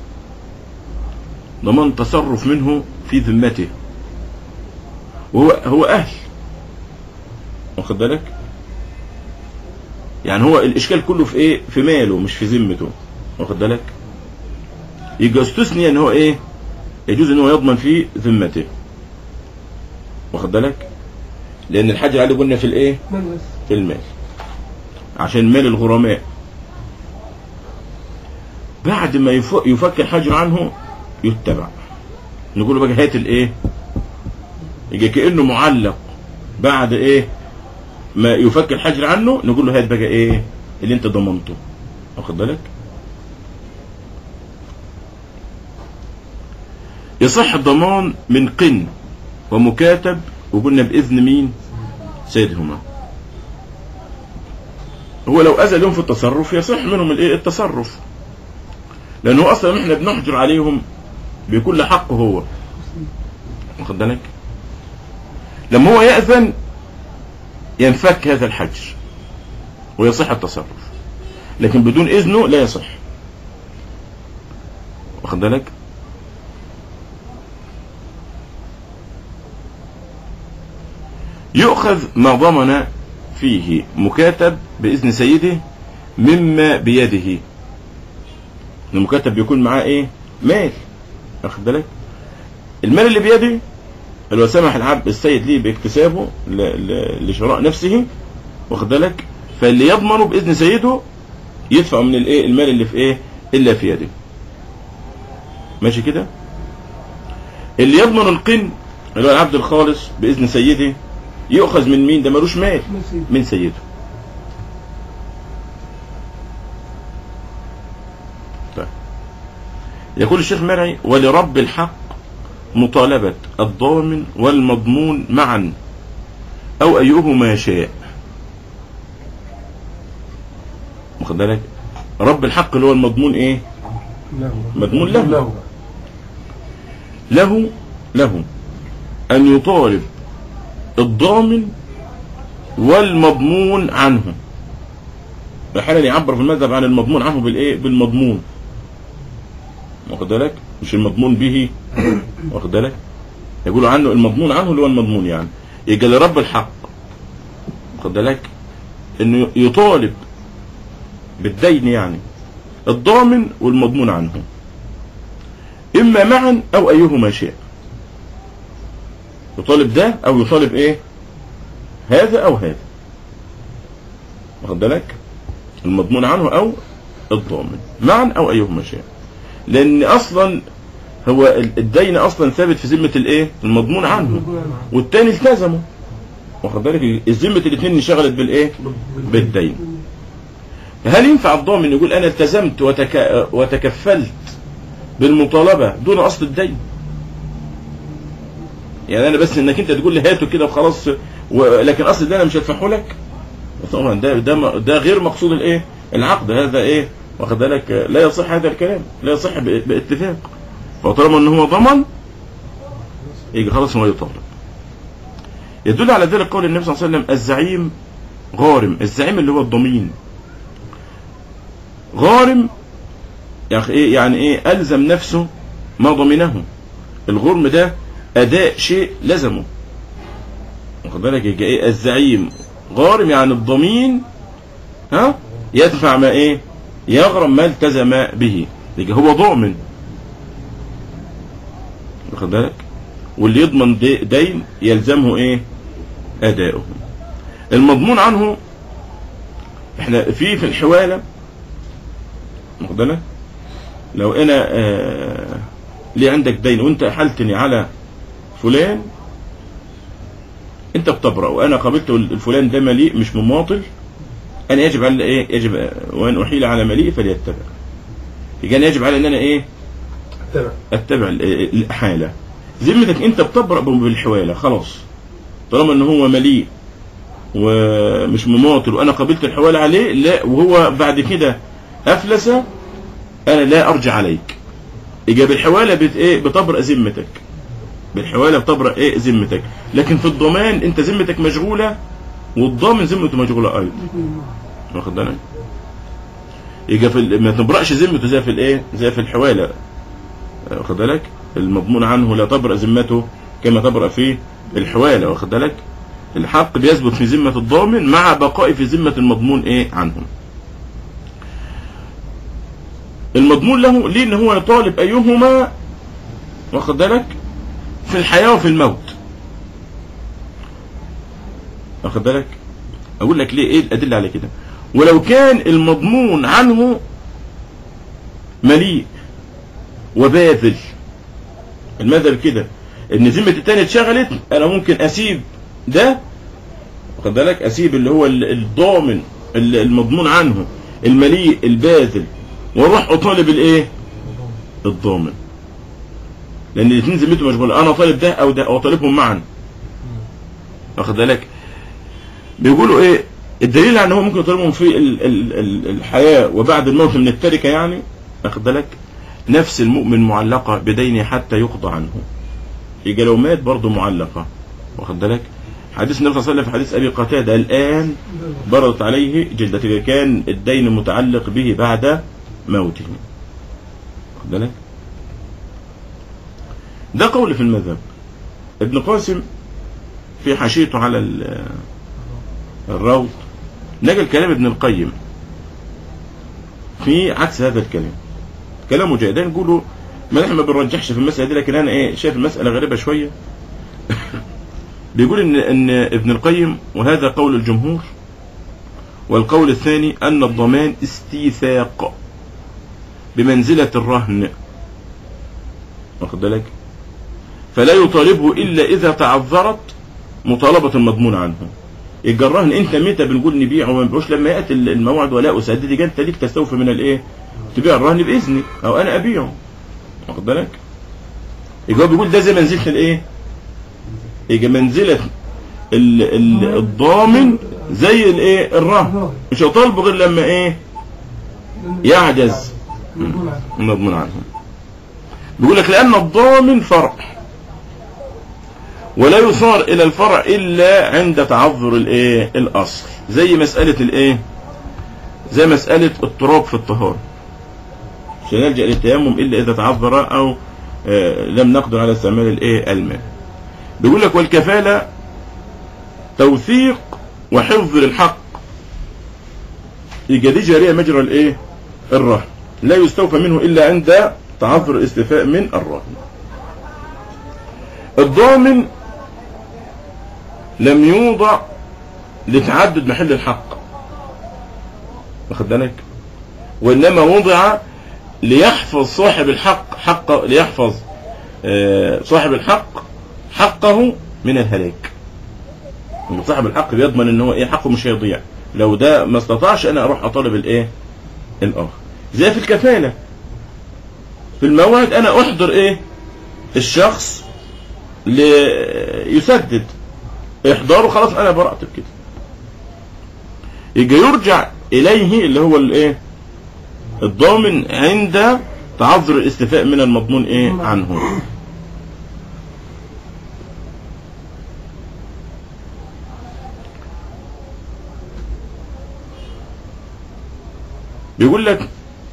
ضمان تصرف منه في ذمته وهو هو أهل واخد بالك يعني هو الإشكال كله في إيه في ماله مش في ذمته واخد بالك يبقى استثني ان هو ايه يجوز ان هو يضمن في ذمته واخد بالك لان الحاجة عليه قلنا في الايه مال بس في المال عشان مال الغرماء بعد ما يف- يفك الحجر عنه يتبع نقول له بقى هات الايه يجي كانه معلق بعد ايه ما يفك الحجر عنه نقول له هات بقى ايه اللي انت ضمنته واخد بالك يصح الضمان من قن ومكاتب وقلنا باذن مين سيدهما هو لو اذى لهم في التصرف يصح منهم الايه التصرف لانه اصلا احنا بنحجر عليهم بكل حق هو واخد بالك لما هو يأذن ينفك هذا الحجر ويصح التصرف لكن بدون اذنه لا يصح واخد بالك يؤخذ ما ضمن فيه مكاتب بإذن سيده مما بيده المكاتب بيكون معاه ايه مال واخد بالك المال اللي بيده اللي هو سمح العبد السيد ليه باكتسابه ل- ل- لشراء نفسه واخد بالك فاللي يضمنه باذن سيده يدفع من الايه المال اللي في ايه الا في يده ماشي كده اللي يضمن القن اللي هو العبد الخالص باذن سيده يؤخذ من مين ده ملوش مال من سيده طيب يقول الشيخ مرعي ولرب الحق مطالبة الضامن والمضمون معا أو أيهما شاء واخد بالك رب الحق اللي هو المضمون ايه مضمون له. له له له أن يطالب الضامن والمضمون عنه احيانا يعبر في المذهب عن المضمون عنه بالايه بالمضمون واخد بالك مش المضمون به واخد بالك يقولوا عنه المضمون عنه اللي هو المضمون يعني يجي لرب الحق واخد بالك انه يطالب بالدين يعني الضامن والمضمون عنه اما معا او ايهما شاء يطالب ده او يطالب ايه هذا او هذا واخد بالك المضمون عنه او الضامن معا او ايهما شاء لان اصلا هو ال- الدين اصلا ثابت في ذمه الايه المضمون عنه والتاني التزمه واخد بالك ذمه الاثنين انشغلت بالايه بالدين هل ينفع الضامن يقول انا التزمت وتك... وتكفلت بالمطالبه دون اصل الدين يعني انا بس انك انت تقول لي هاته كده وخلاص و... لكن اصل الدين انا مش هدفعه لك طبعا ده ده م- ده غير مقصود الايه العقد هذا ايه واخد بالك لا يصح هذا الكلام لا يصح ب... باتفاق فطالما ان هو ضمن يجي خلاص هو يطالب يدل على ذلك قول النبي صلى الله عليه وسلم الزعيم غارم الزعيم اللي هو الضمين غارم يعني ايه يعني ايه الزم نفسه ما ضمنه الغرم ده اداء شيء لزمه واخد بالك يجي ايه الزعيم غارم يعني الضمين ها يدفع ما ايه يغرم ما التزم به يجي هو ضامن واخد بالك واللي يضمن دي- دين يلزمه ايه اداؤه المضمون عنه احنا في في الحواله واخد بالك لو انا آه لي عندك دين وانت احلتني على فلان انت بتبرأ وانا قابلت الفلان ده مليء مش مماطل انا يجب على ايه يجب آه، وان احيل على مليء فليتبع يبقى أنا يجب على ان انا ايه تمام اتبع ال- الاحاله ذمتك انت بتبرأ بالحواله خلاص طالما ان هو مليء ومش مماطل وانا قبلت الحواله عليه لا وهو بعد كده افلس انا لا ارجع عليك يبقى بالحواله بت ايه بتبرأ ذمتك بالحواله بتبرأ ايه ذمتك لكن في الضمان انت ذمتك مشغوله والضامن ذمته مشغوله ايضا واخد بالك يبقى في ال- ما تبرأش ذمته زي في الايه زي في الحواله واخد بالك المضمون عنه لا تبرأ ذمته كما تبرأ في الحواله واخد بالك الحق بيثبت في ذمة الضامن مع بقاء في ذمة المضمون ايه عنه المضمون له ليه ان هو يطالب ايهما واخد بالك في الحياة وفي الموت واخد بالك اقول لك ليه ايه الادله على كده ولو كان المضمون عنه مليء وباذل المذهب كده ان ذمه التاني اتشغلت انا ممكن اسيب ده واخد بالك اسيب اللي هو ال- الضامن ال- المضمون عنه المليء الباذل واروح اطالب الايه الضامن لان الاثنين ذمته مشغوله انا طالب ده او ده او طالبهم معا واخد بالك بيقولوا ايه الدليل على ان هو ممكن يطالبهم في ال ال ال الحياه وبعد الموت من التركه يعني واخد بالك نفس المؤمن معلقه بدينه حتى يقضى عنه يبقى لو مات برضه معلقه واخد بالك حديث النبي صلى الله عليه وسلم في حديث ابي قتاده الان بردت عليه جلدته كان الدين متعلق به بعد موته واخد بالك ده قول في المذهب ابن قاسم في حاشيته على ال- الروض نجد كلام ابن القيم في عكس هذا الكلام كلامه جيد نقولوا ما احنا ما بنرجحش في المسألة دي لكن انا ايه شايف المسألة غريبة شوية بيقول ان ان ابن القيم وهذا قول الجمهور والقول الثاني ان الضمان استيثاق بمنزلة الرهن واخد بالك فلا يطالبه الا اذا تعذرت مطالبة المضمون عنه يبقى الرهن انت متى بنقول نبيعه وما نبيعوش لما ياتي الموعد ولا اسدد يبقى انت ليك تستوفي من الايه تبيع الرهن باذني او انا ابيعه واخد بالك يبقى هو بيقول ده زي منزله الايه يبقى منزله ال ال الضامن زي الايه الرهن مش هيطالبه غير لما ايه يعجز المضمون عنه بيقول لك لان الضامن فرع ولا يصار الى الفرع الا عند تعذر الايه الاصل زي مساله الايه زي مساله التراب في الطهاره مش نلجا للتيمم الا اذا تعذر او آه، لم نقدر على استعمال الايه الماء بيقول لك والكفاله توثيق وحفظ للحق يبقى دي جاريه مجرى الايه الرهن لا يستوفى منه الا عند تعذر الاستيفاء من الرهن الضامن لم يوضع لتعدد محل الحق واخد بالك وانما وضع ليحفظ صاحب الحق حق ليحفظ آه، صاحب الحق حقه من الهلاك إن صاحب الحق بيضمن ان هو ايه حقه مش هيضيع لو ده ما استطاعش انا اروح اطالب الايه الاخر زي في الكفاله في الموعد انا احضر ايه الشخص ليسدد احضاره خلاص انا برأت بكده يجي يرجع اليه اللي هو الايه الضامن عند تعذر الاستيفاء من المضمون ايه عنه بيقول لك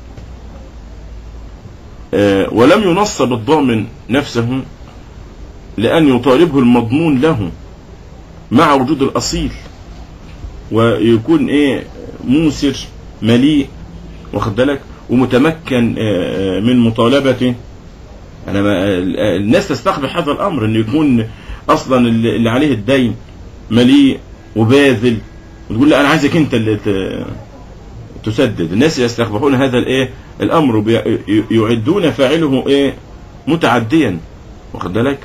آه، ولم ينصب الضامن نفسه لأن يطالبه المضمون له مع وجود الأصيل ويكون إيه موسر مليء واخد بالك ومتمكن آه، آه، من مطالبته أنا ما آه، الناس تستقبح هذا الأمر إنه يكون أصلا اللي اللي عليه الدين مليء وباذل وتقول لا أنا عايزك أنت اللي ت- تسدد الناس يستقبحون هذا الايه الامر ويعدون فاعله ايه متعديا واخد بالك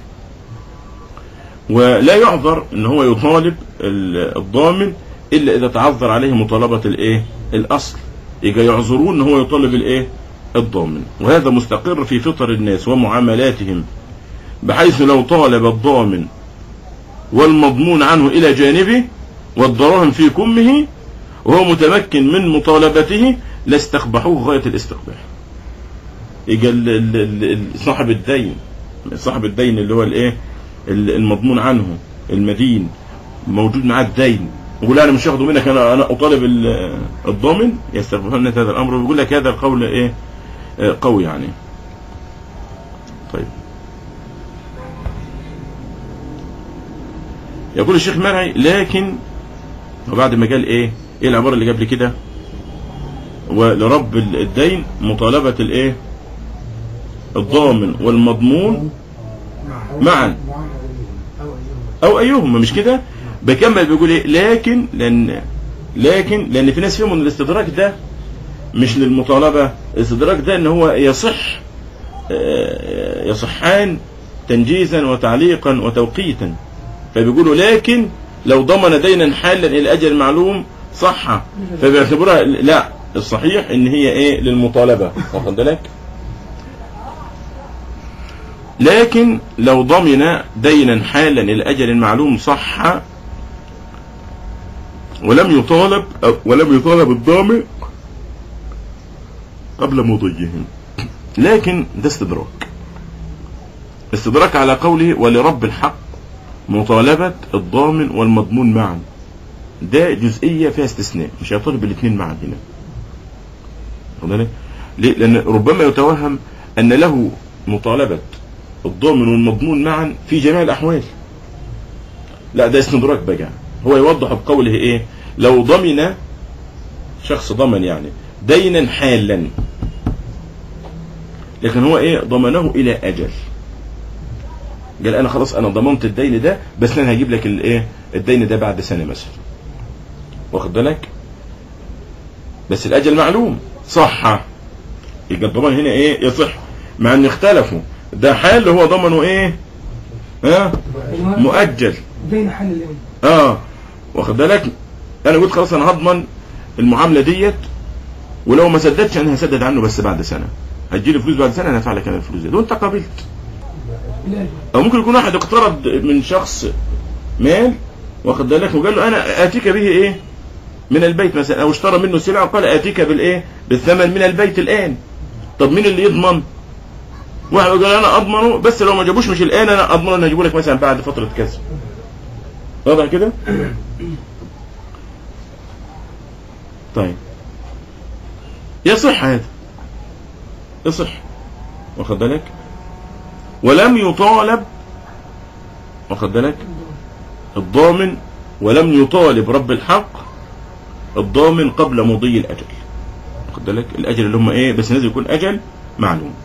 ولا يعذر ان هو يطالب ال- الضامن الا اذا تعذر عليه مطالبه الايه الاصل يجي يعذرون ان هو يطالب الايه الضامن وهذا مستقر في فطر الناس ومعاملاتهم بحيث لو طالب الضامن والمضمون عنه الى جانبه والدراهم في كمه وهو متمكن من مطالبته لاستقبحوه غاية الاستقباح يجي ال- ال- ال- ال- صاحب الدين صاحب الدين اللي هو الايه ال- المضمون عنه المدين موجود معاه الدين يقول انا مش هاخده منك انا انا اطالب ال- الضامن يستقبحون هذا الامر ويقول لك هذا القول ايه آه، قوي يعني طيب يقول الشيخ مرعي لكن وبعد ما قال ايه ايه العباره اللي قبل كده ولرب الدين مطالبه الايه الضامن والمضمون معا او ايهما مش كده بكمل بيقول ايه لكن لان لكن لان في ناس فيهم ان الاستدراك ده مش للمطالبه الاستدراك ده ان هو يصح آه، يصحان تنجيزا وتعليقا وتوقيتا فبيقولوا لكن لو ضمن دينا حالا الى اجل معلوم صح فبيعتبرها لا الصحيح ان هي ايه للمطالبه واخد بالك لكن لو ضمن دينا حالا الى اجل معلوم صح ولم يطالب أو ولم يطالب الضامن قبل مضيه لكن ده استدراك استدراك على قوله ولرب الحق مطالبة الضامن والمضمون معا ده جزئية فيها استثناء مش هيطالب الاثنين معا هنا واخد بالك؟ ليه؟ لأن ربما يتوهم أن له مطالبة الضامن والمضمون معا في جميع الأحوال لا ده استدراك بقى هو يوضح بقوله ايه لو ضمن شخص ضمن يعني دينا حالا لكن هو ايه ضمنه الى اجل قال انا خلاص انا ضمنت الدين ده بس انا هجيب لك الايه الدين ده بعد سنه مثلا واخد بالك بس الاجل معلوم صح يبقى الضمان هنا ايه يصح مع ان اختلفوا ده حال هو ضمنه ايه ها مؤجل بين حل الإيمان اه واخد بالك انا قلت خلاص انا هضمن المعامله ديت ولو ما سددتش انا هسدد عنه بس بعد سنه هتجيلي فلوس بعد سنه انا هدفع لك انا الفلوس دي وانت قبلت الأجل او ممكن يكون واحد اقترض من شخص مال واخد بالك وقال له انا اتيك به ايه من البيت مثلا او اشترى منه سلعه وقال اتيك بالايه بالثمن من البيت الان طب مين اللي يضمن واحد قال انا اضمنه بس لو ما جابوش مش الان انا اضمنه ان اجيبه لك مثلا بعد فتره كذا واضح كده طيب يصح هذا يصح واخد بالك ولم يطالب واخد بالك الضامن ولم يطالب رب الحق الضامن قبل مضي الاجل واخد بالك الاجل اللي هم ايه بس لازم يكون اجل معلوم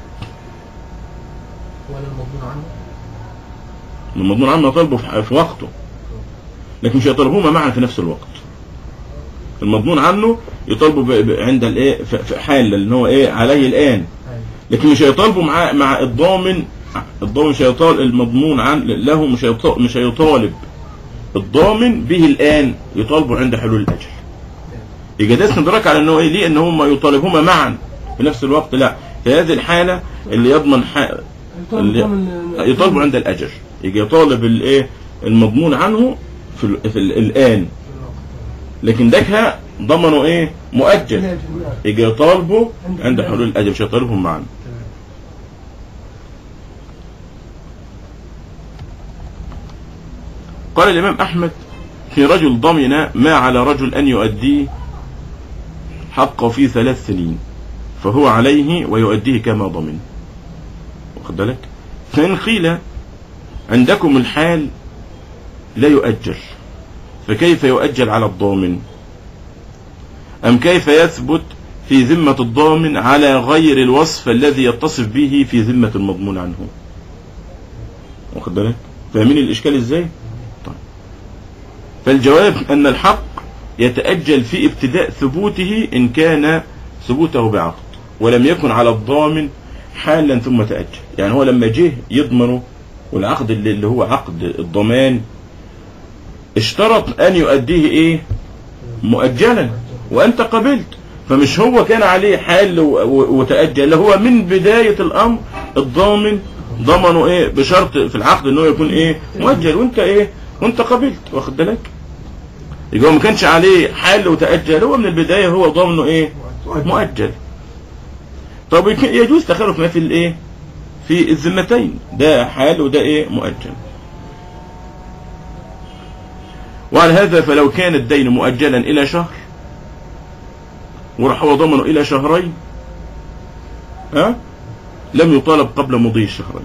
ولا المضمون عنه المضمون عنه يطالبه في في وقته لكن مش يطالبهما معا في نفس الوقت المضمون عنه يطالبه ب- ب- عند الايه في في حال اللي هو ايه عليه الان أيوة. لكن مش هيطالبه مع مع الضامن الضامن مش هيطالب المضمون عن له مش هيط- مش هيطالب الضامن به الان يطالبه عند حلول الاجل يبقى ده استدراك على انه ايه ليه ان هما يطالبهما معا في نفس الوقت لا في هذه الحاله اللي يضمن ح... اللي يطالبه عند الاجل يجي يطالب الايه المضمون عنه في, ال... في ال... الان لكن دكها ضمنه ايه مؤجل الأجل يجي يطالبه عند حلول الاجل مش يطالبهم معا قال الإمام أحمد في رجل ضمن ما على رجل أن يؤديه حقه في ثلاث سنين فهو عليه ويؤديه كما ضمن واخد بالك فإن قيل عندكم الحال لا يؤجل فكيف يؤجل على الضامن أم كيف يثبت في ذمة الضامن على غير الوصف الذي يتصف به في ذمة المضمون عنه واخد بالك فاهمين الإشكال إزاي طيب فالجواب أن الحق يتأجل في ابتداء ثبوته إن كان ثبوته بعقد ولم يكن على الضامن حالا ثم تأجل يعني هو لما جه يضمنه والعقد اللي اللي هو عقد الضمان اشترط أن يؤديه إيه مؤجلا وأنت قبلت فمش هو كان عليه حال و- و- وتأجل لا هو من بداية الأمر الضامن ضمنه ايه بشرط في العقد ان هو يكون ايه مؤجل وانت ايه وانت قبلت واخد بالك يبقى هو ما كانش عليه حال وتأجل هو من البداية هو ضامنه ايه مؤجل طب يك- يجوز تخلف ما في الايه في الذمتين ده حال وده ايه مؤجل وعلى هذا فلو كان الدين مؤجلا الى شهر وراح هو ضمنه الى شهرين ها لم يطالب قبل مضي الشهرين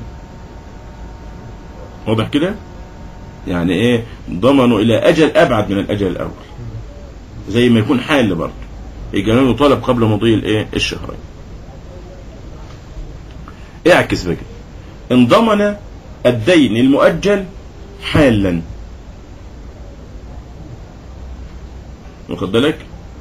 واضح كده يعني ايه ضمنه الى اجل ابعد من الاجل الاول زي ما يكون حال برضه يبقى لم يطالب قبل مضي الايه الشهرين اعكس بقى ان ضمن الدين المؤجل حالا واخد بالك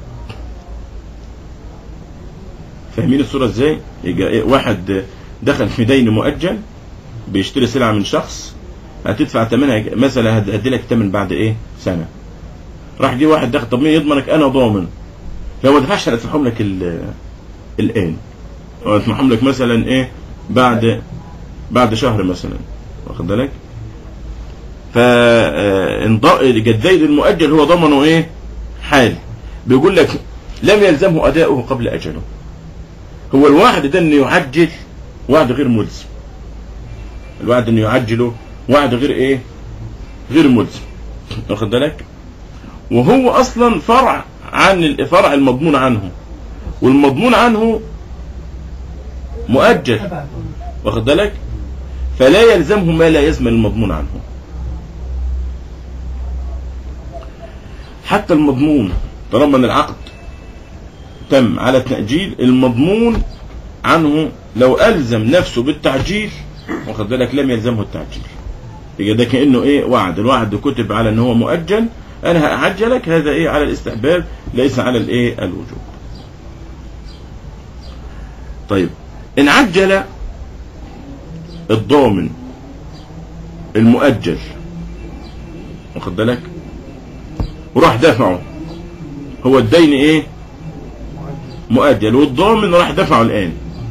فاهمين الصورة ازاي يجي إيه واحد دخل في دين مؤجل بيشتري سلعة من شخص هتدفع ثمنها مثلا هد- هدي لك ثمن بعد ايه سنة راح جه واحد دخل طب مين يضمنك انا ضامن لو ما دفعش هدفعهم لك ال- الان هدفعهم لك مثلا ايه بعد بعد شهر مثلا واخد بالك ف الدين المؤجل هو ضمنه ايه حال بيقول لك لم يلزمه اداؤه قبل اجله هو الوعد ده انه يعجل وعد غير ملزم الوعد انه يعجله وعد غير ايه غير ملزم واخد بالك وهو اصلا فرع عن الفرع المضمون عنه والمضمون عنه مؤجل أبعد واخد بالك فلا يلزمه ما لا يزمن المضمون عنه حتى المضمون طالما ان العقد تم على التأجيل المضمون عنه لو ألزم نفسه بالتعجيل واخد بالك لم يلزمه التعجيل يبقى ده كأنه ايه وعد الوعد كتب على ان هو مؤجل انا هأعجلك هذا ايه على الاستحباب ليس على الايه الوجوب طيب ان عجل الضامن المؤجل واخد بالك وراح دفعه هو الدين ايه مؤجل والضامن راح دفعه الان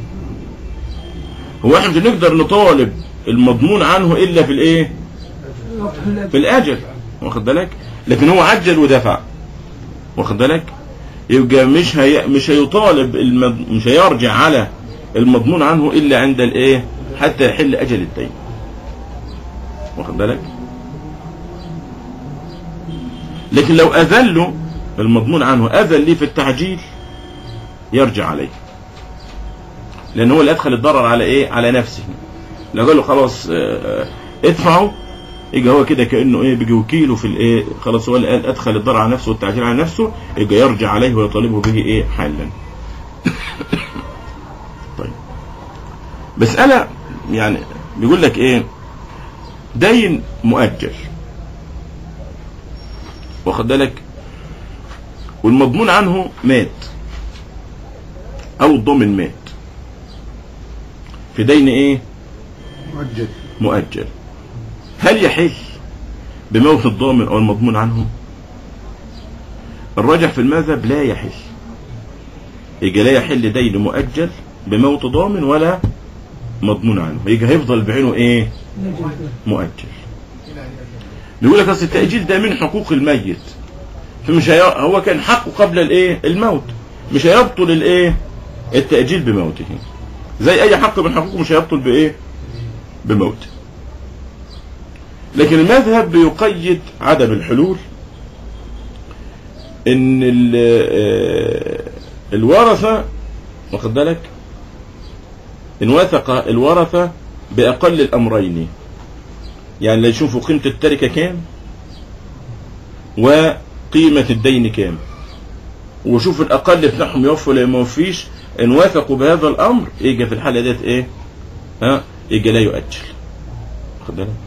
هو احنا مش هنقدر نطالب المضمون عنه الا في الايه في الاجل واخد بالك لكن هو عجل ودفع واخد بالك يبقى مش هي مش هيطالب المض... مش هيرجع على المضمون عنه الا عند الايه حتى يحل اجل الدين واخد بالك لكن لو اذله المضمون عنه اذن ليه في التعجيل يرجع عليه لان هو اللي ادخل الضرر على ايه على نفسه لو قال له خلاص اه ادفعه يبقى هو كده كانه ايه بيجي وكيله في الايه خلاص هو اللي قال ادخل الضرر على نفسه والتعجيل على نفسه يبقى يرجع عليه ويطالبه به ايه حلا طيب مسألة يعني بيقول لك ايه دين مؤجل واخد بالك والمضمون عنه مات او الضامن مات في دين ايه مؤجل مؤجل هل يحل بموت الضامن او المضمون عنه الراجح في المذهب لا يحل يجي لا يحل دين مؤجل بموت ضامن ولا مضمون عنه يجي هيفضل بعينه ايه مؤجل بيقول لك اصل التأجيل ده من حقوق الميت فمش هي... هو كان حقه قبل الايه الموت مش هيبطل الايه التأجيل بموته زي اي حق من حقوقه مش هيبطل بايه بموته لكن المذهب بيقيد عدم الحلول ان ال- آه، الورثة واخد بالك ان وثق الورثة باقل الامرين يعني لا يشوفوا قيمة التركة كام وقيمة الدين كام وشوف الاقل بتاعهم يوفوا ولا ما يوفيش ان وثقوا بهذا الامر يجي في الحالة ديت ايه ها يجي لا يؤجل واخد بالك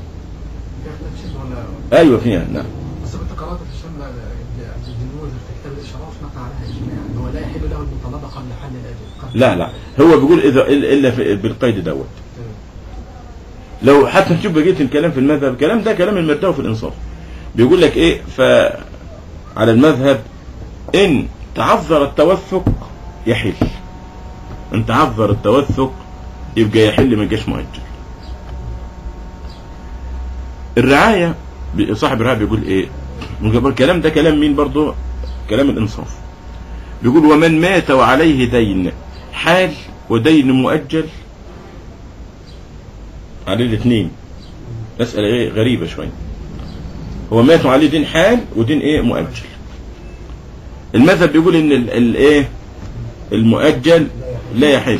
ايوه فيها نعم بس كنت قرأت في السنة عبد الجنود في كتاب الإشراف نقل عليها إجماع إن هو لا يحل له المطالبة قبل حل الأجل قبل لا لا هو بيقول اذا الا في بالقيد دوت لو حتى نشوف بقيه الكلام في المذهب الكلام ده كلام المرداوي في الانصاف بيقول لك ايه ف على المذهب ان تعذر التوثق يحل ان تعذر التوثق يبقى يحل ما يبقاش مؤجل الرعايه بي- صاحب الرعايه بيقول ايه بيقول الكلام ده كلام مين برضه كلام الانصاف بيقول ومن مات وعليه دين حال ودين مؤجل عليه الاثنين مسألة ايه غريبة شوية هو مات وعليه دين حال ودين ايه مؤجل المذهب بيقول ان ال- الايه المؤجل لا يحل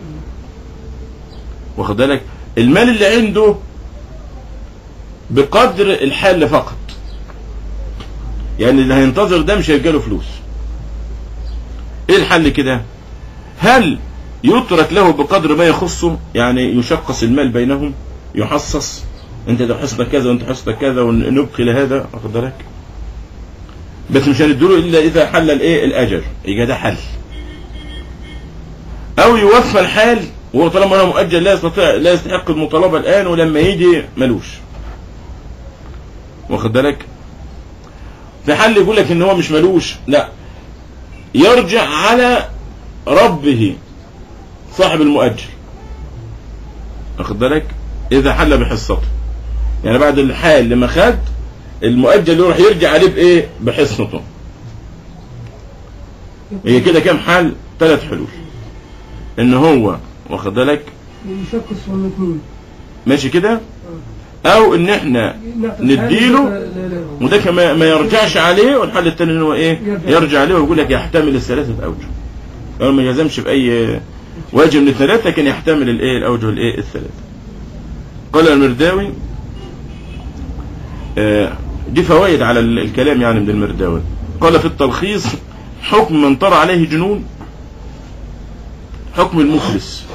واخد بالك المال اللي عنده بقدر الحال فقط يعني اللي هينتظر ده مش هيجيله فلوس ايه الحل كده هل يترك له بقدر ما يخصه يعني يشقص المال بينهم يحصص انت ده حصتك كذا وانت حصتك كذا ونبقي لهذا واخد بالك بس مش هنديله الا اذا حل الايه الاجل يبقى ده حل او يوفى الحال وهو طالما هو مؤجل لا يستطيع لا يستحق المطالبه الان ولما يجي ملوش واخد بالك في حل يقول لك ان هو مش ملوش لا يرجع على ربه صاحب المؤجل واخد بالك اذا حل بحصته يعني بعد الحال لما خد المؤجل يروح يرجع عليه بايه بحصته هي كده كام حال ثلاث حلول ان هو واخد بالك يشخص من الاثنين ماشي كده او ان احنا نديله لا لا لا وده كما ما يرجعش عليه والحل الثاني ان هو ايه يرجع. يرجع عليه ويقول لك يحتمل الثلاثه اوجه لو ما يلزمش باي وجه من الثلاثه كان يحتمل الايه الاوجه الايه الثلاثه قال المرداوي آه دي فوائد على ال- الكلام يعني من المرداوي قال في التلخيص حكم من طرى عليه جنون حكم المفلس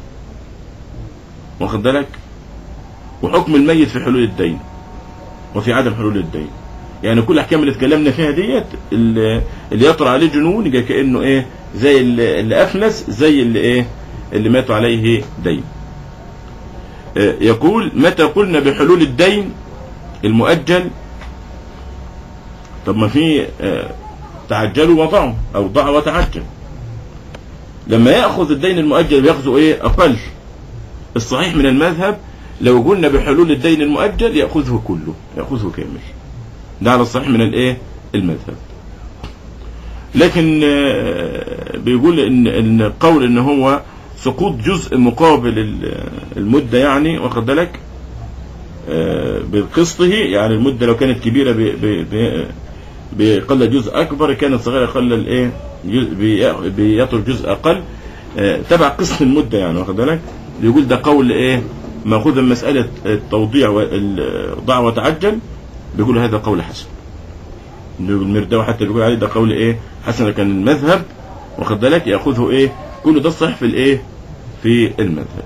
واخد بالك وحكم الميت في حلول الدين وفي عدم حلول الدين يعني كل الاحكام اللي اتكلمنا فيها ديت اللي اللي يطرى عليه جنون يبقى كانه ايه زي اللي اللي افلس زي اللي ايه اللي ماتوا عليه دين آه، يقول متى قلنا بحلول الدين المؤجل طب ما في آه، تعجلوا وضعوا او ضع وتعجل لما ياخذ الدين المؤجل بياخذه ايه اقل الصحيح من المذهب لو قلنا بحلول الدين المؤجل ياخذه كله ياخذه كامل ده على الصحيح من الايه المذهب لكن آه، بيقول ان ان قول ان هو سقوط جزء مقابل ال- المده يعني واخد بالك آه، بقسطه يعني المده لو كانت كبيره ب- ب- ب- بيقل جزء اكبر كانت صغيره يقل الايه جزء بي- بيترك جزء اقل آه، تبع قسط المده يعني واخد بالك يقول ده قول ايه ماخوذ من مساله التوضيع والضع وتعجل بيقول هذا قول حسن بيقول المرداوي حتى بيقول عليه ده قول ايه حسن لكن المذهب واخد بالك ياخذه ايه كل ده الصحيح في الايه في المذهب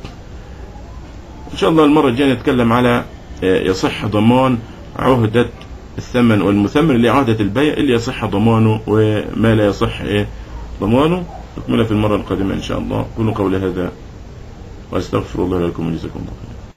ان شاء الله المره الجايه نتكلم على آه، يصح ضمان عهده الثمن والمثمن اللي عهده البيع اللي يصح ضمانه وما لا يصح ايه ضمانه نكملها في المره القادمه ان شاء الله قولوا قولي هذا واستغفر الله لكم وجزاكم الله خيرا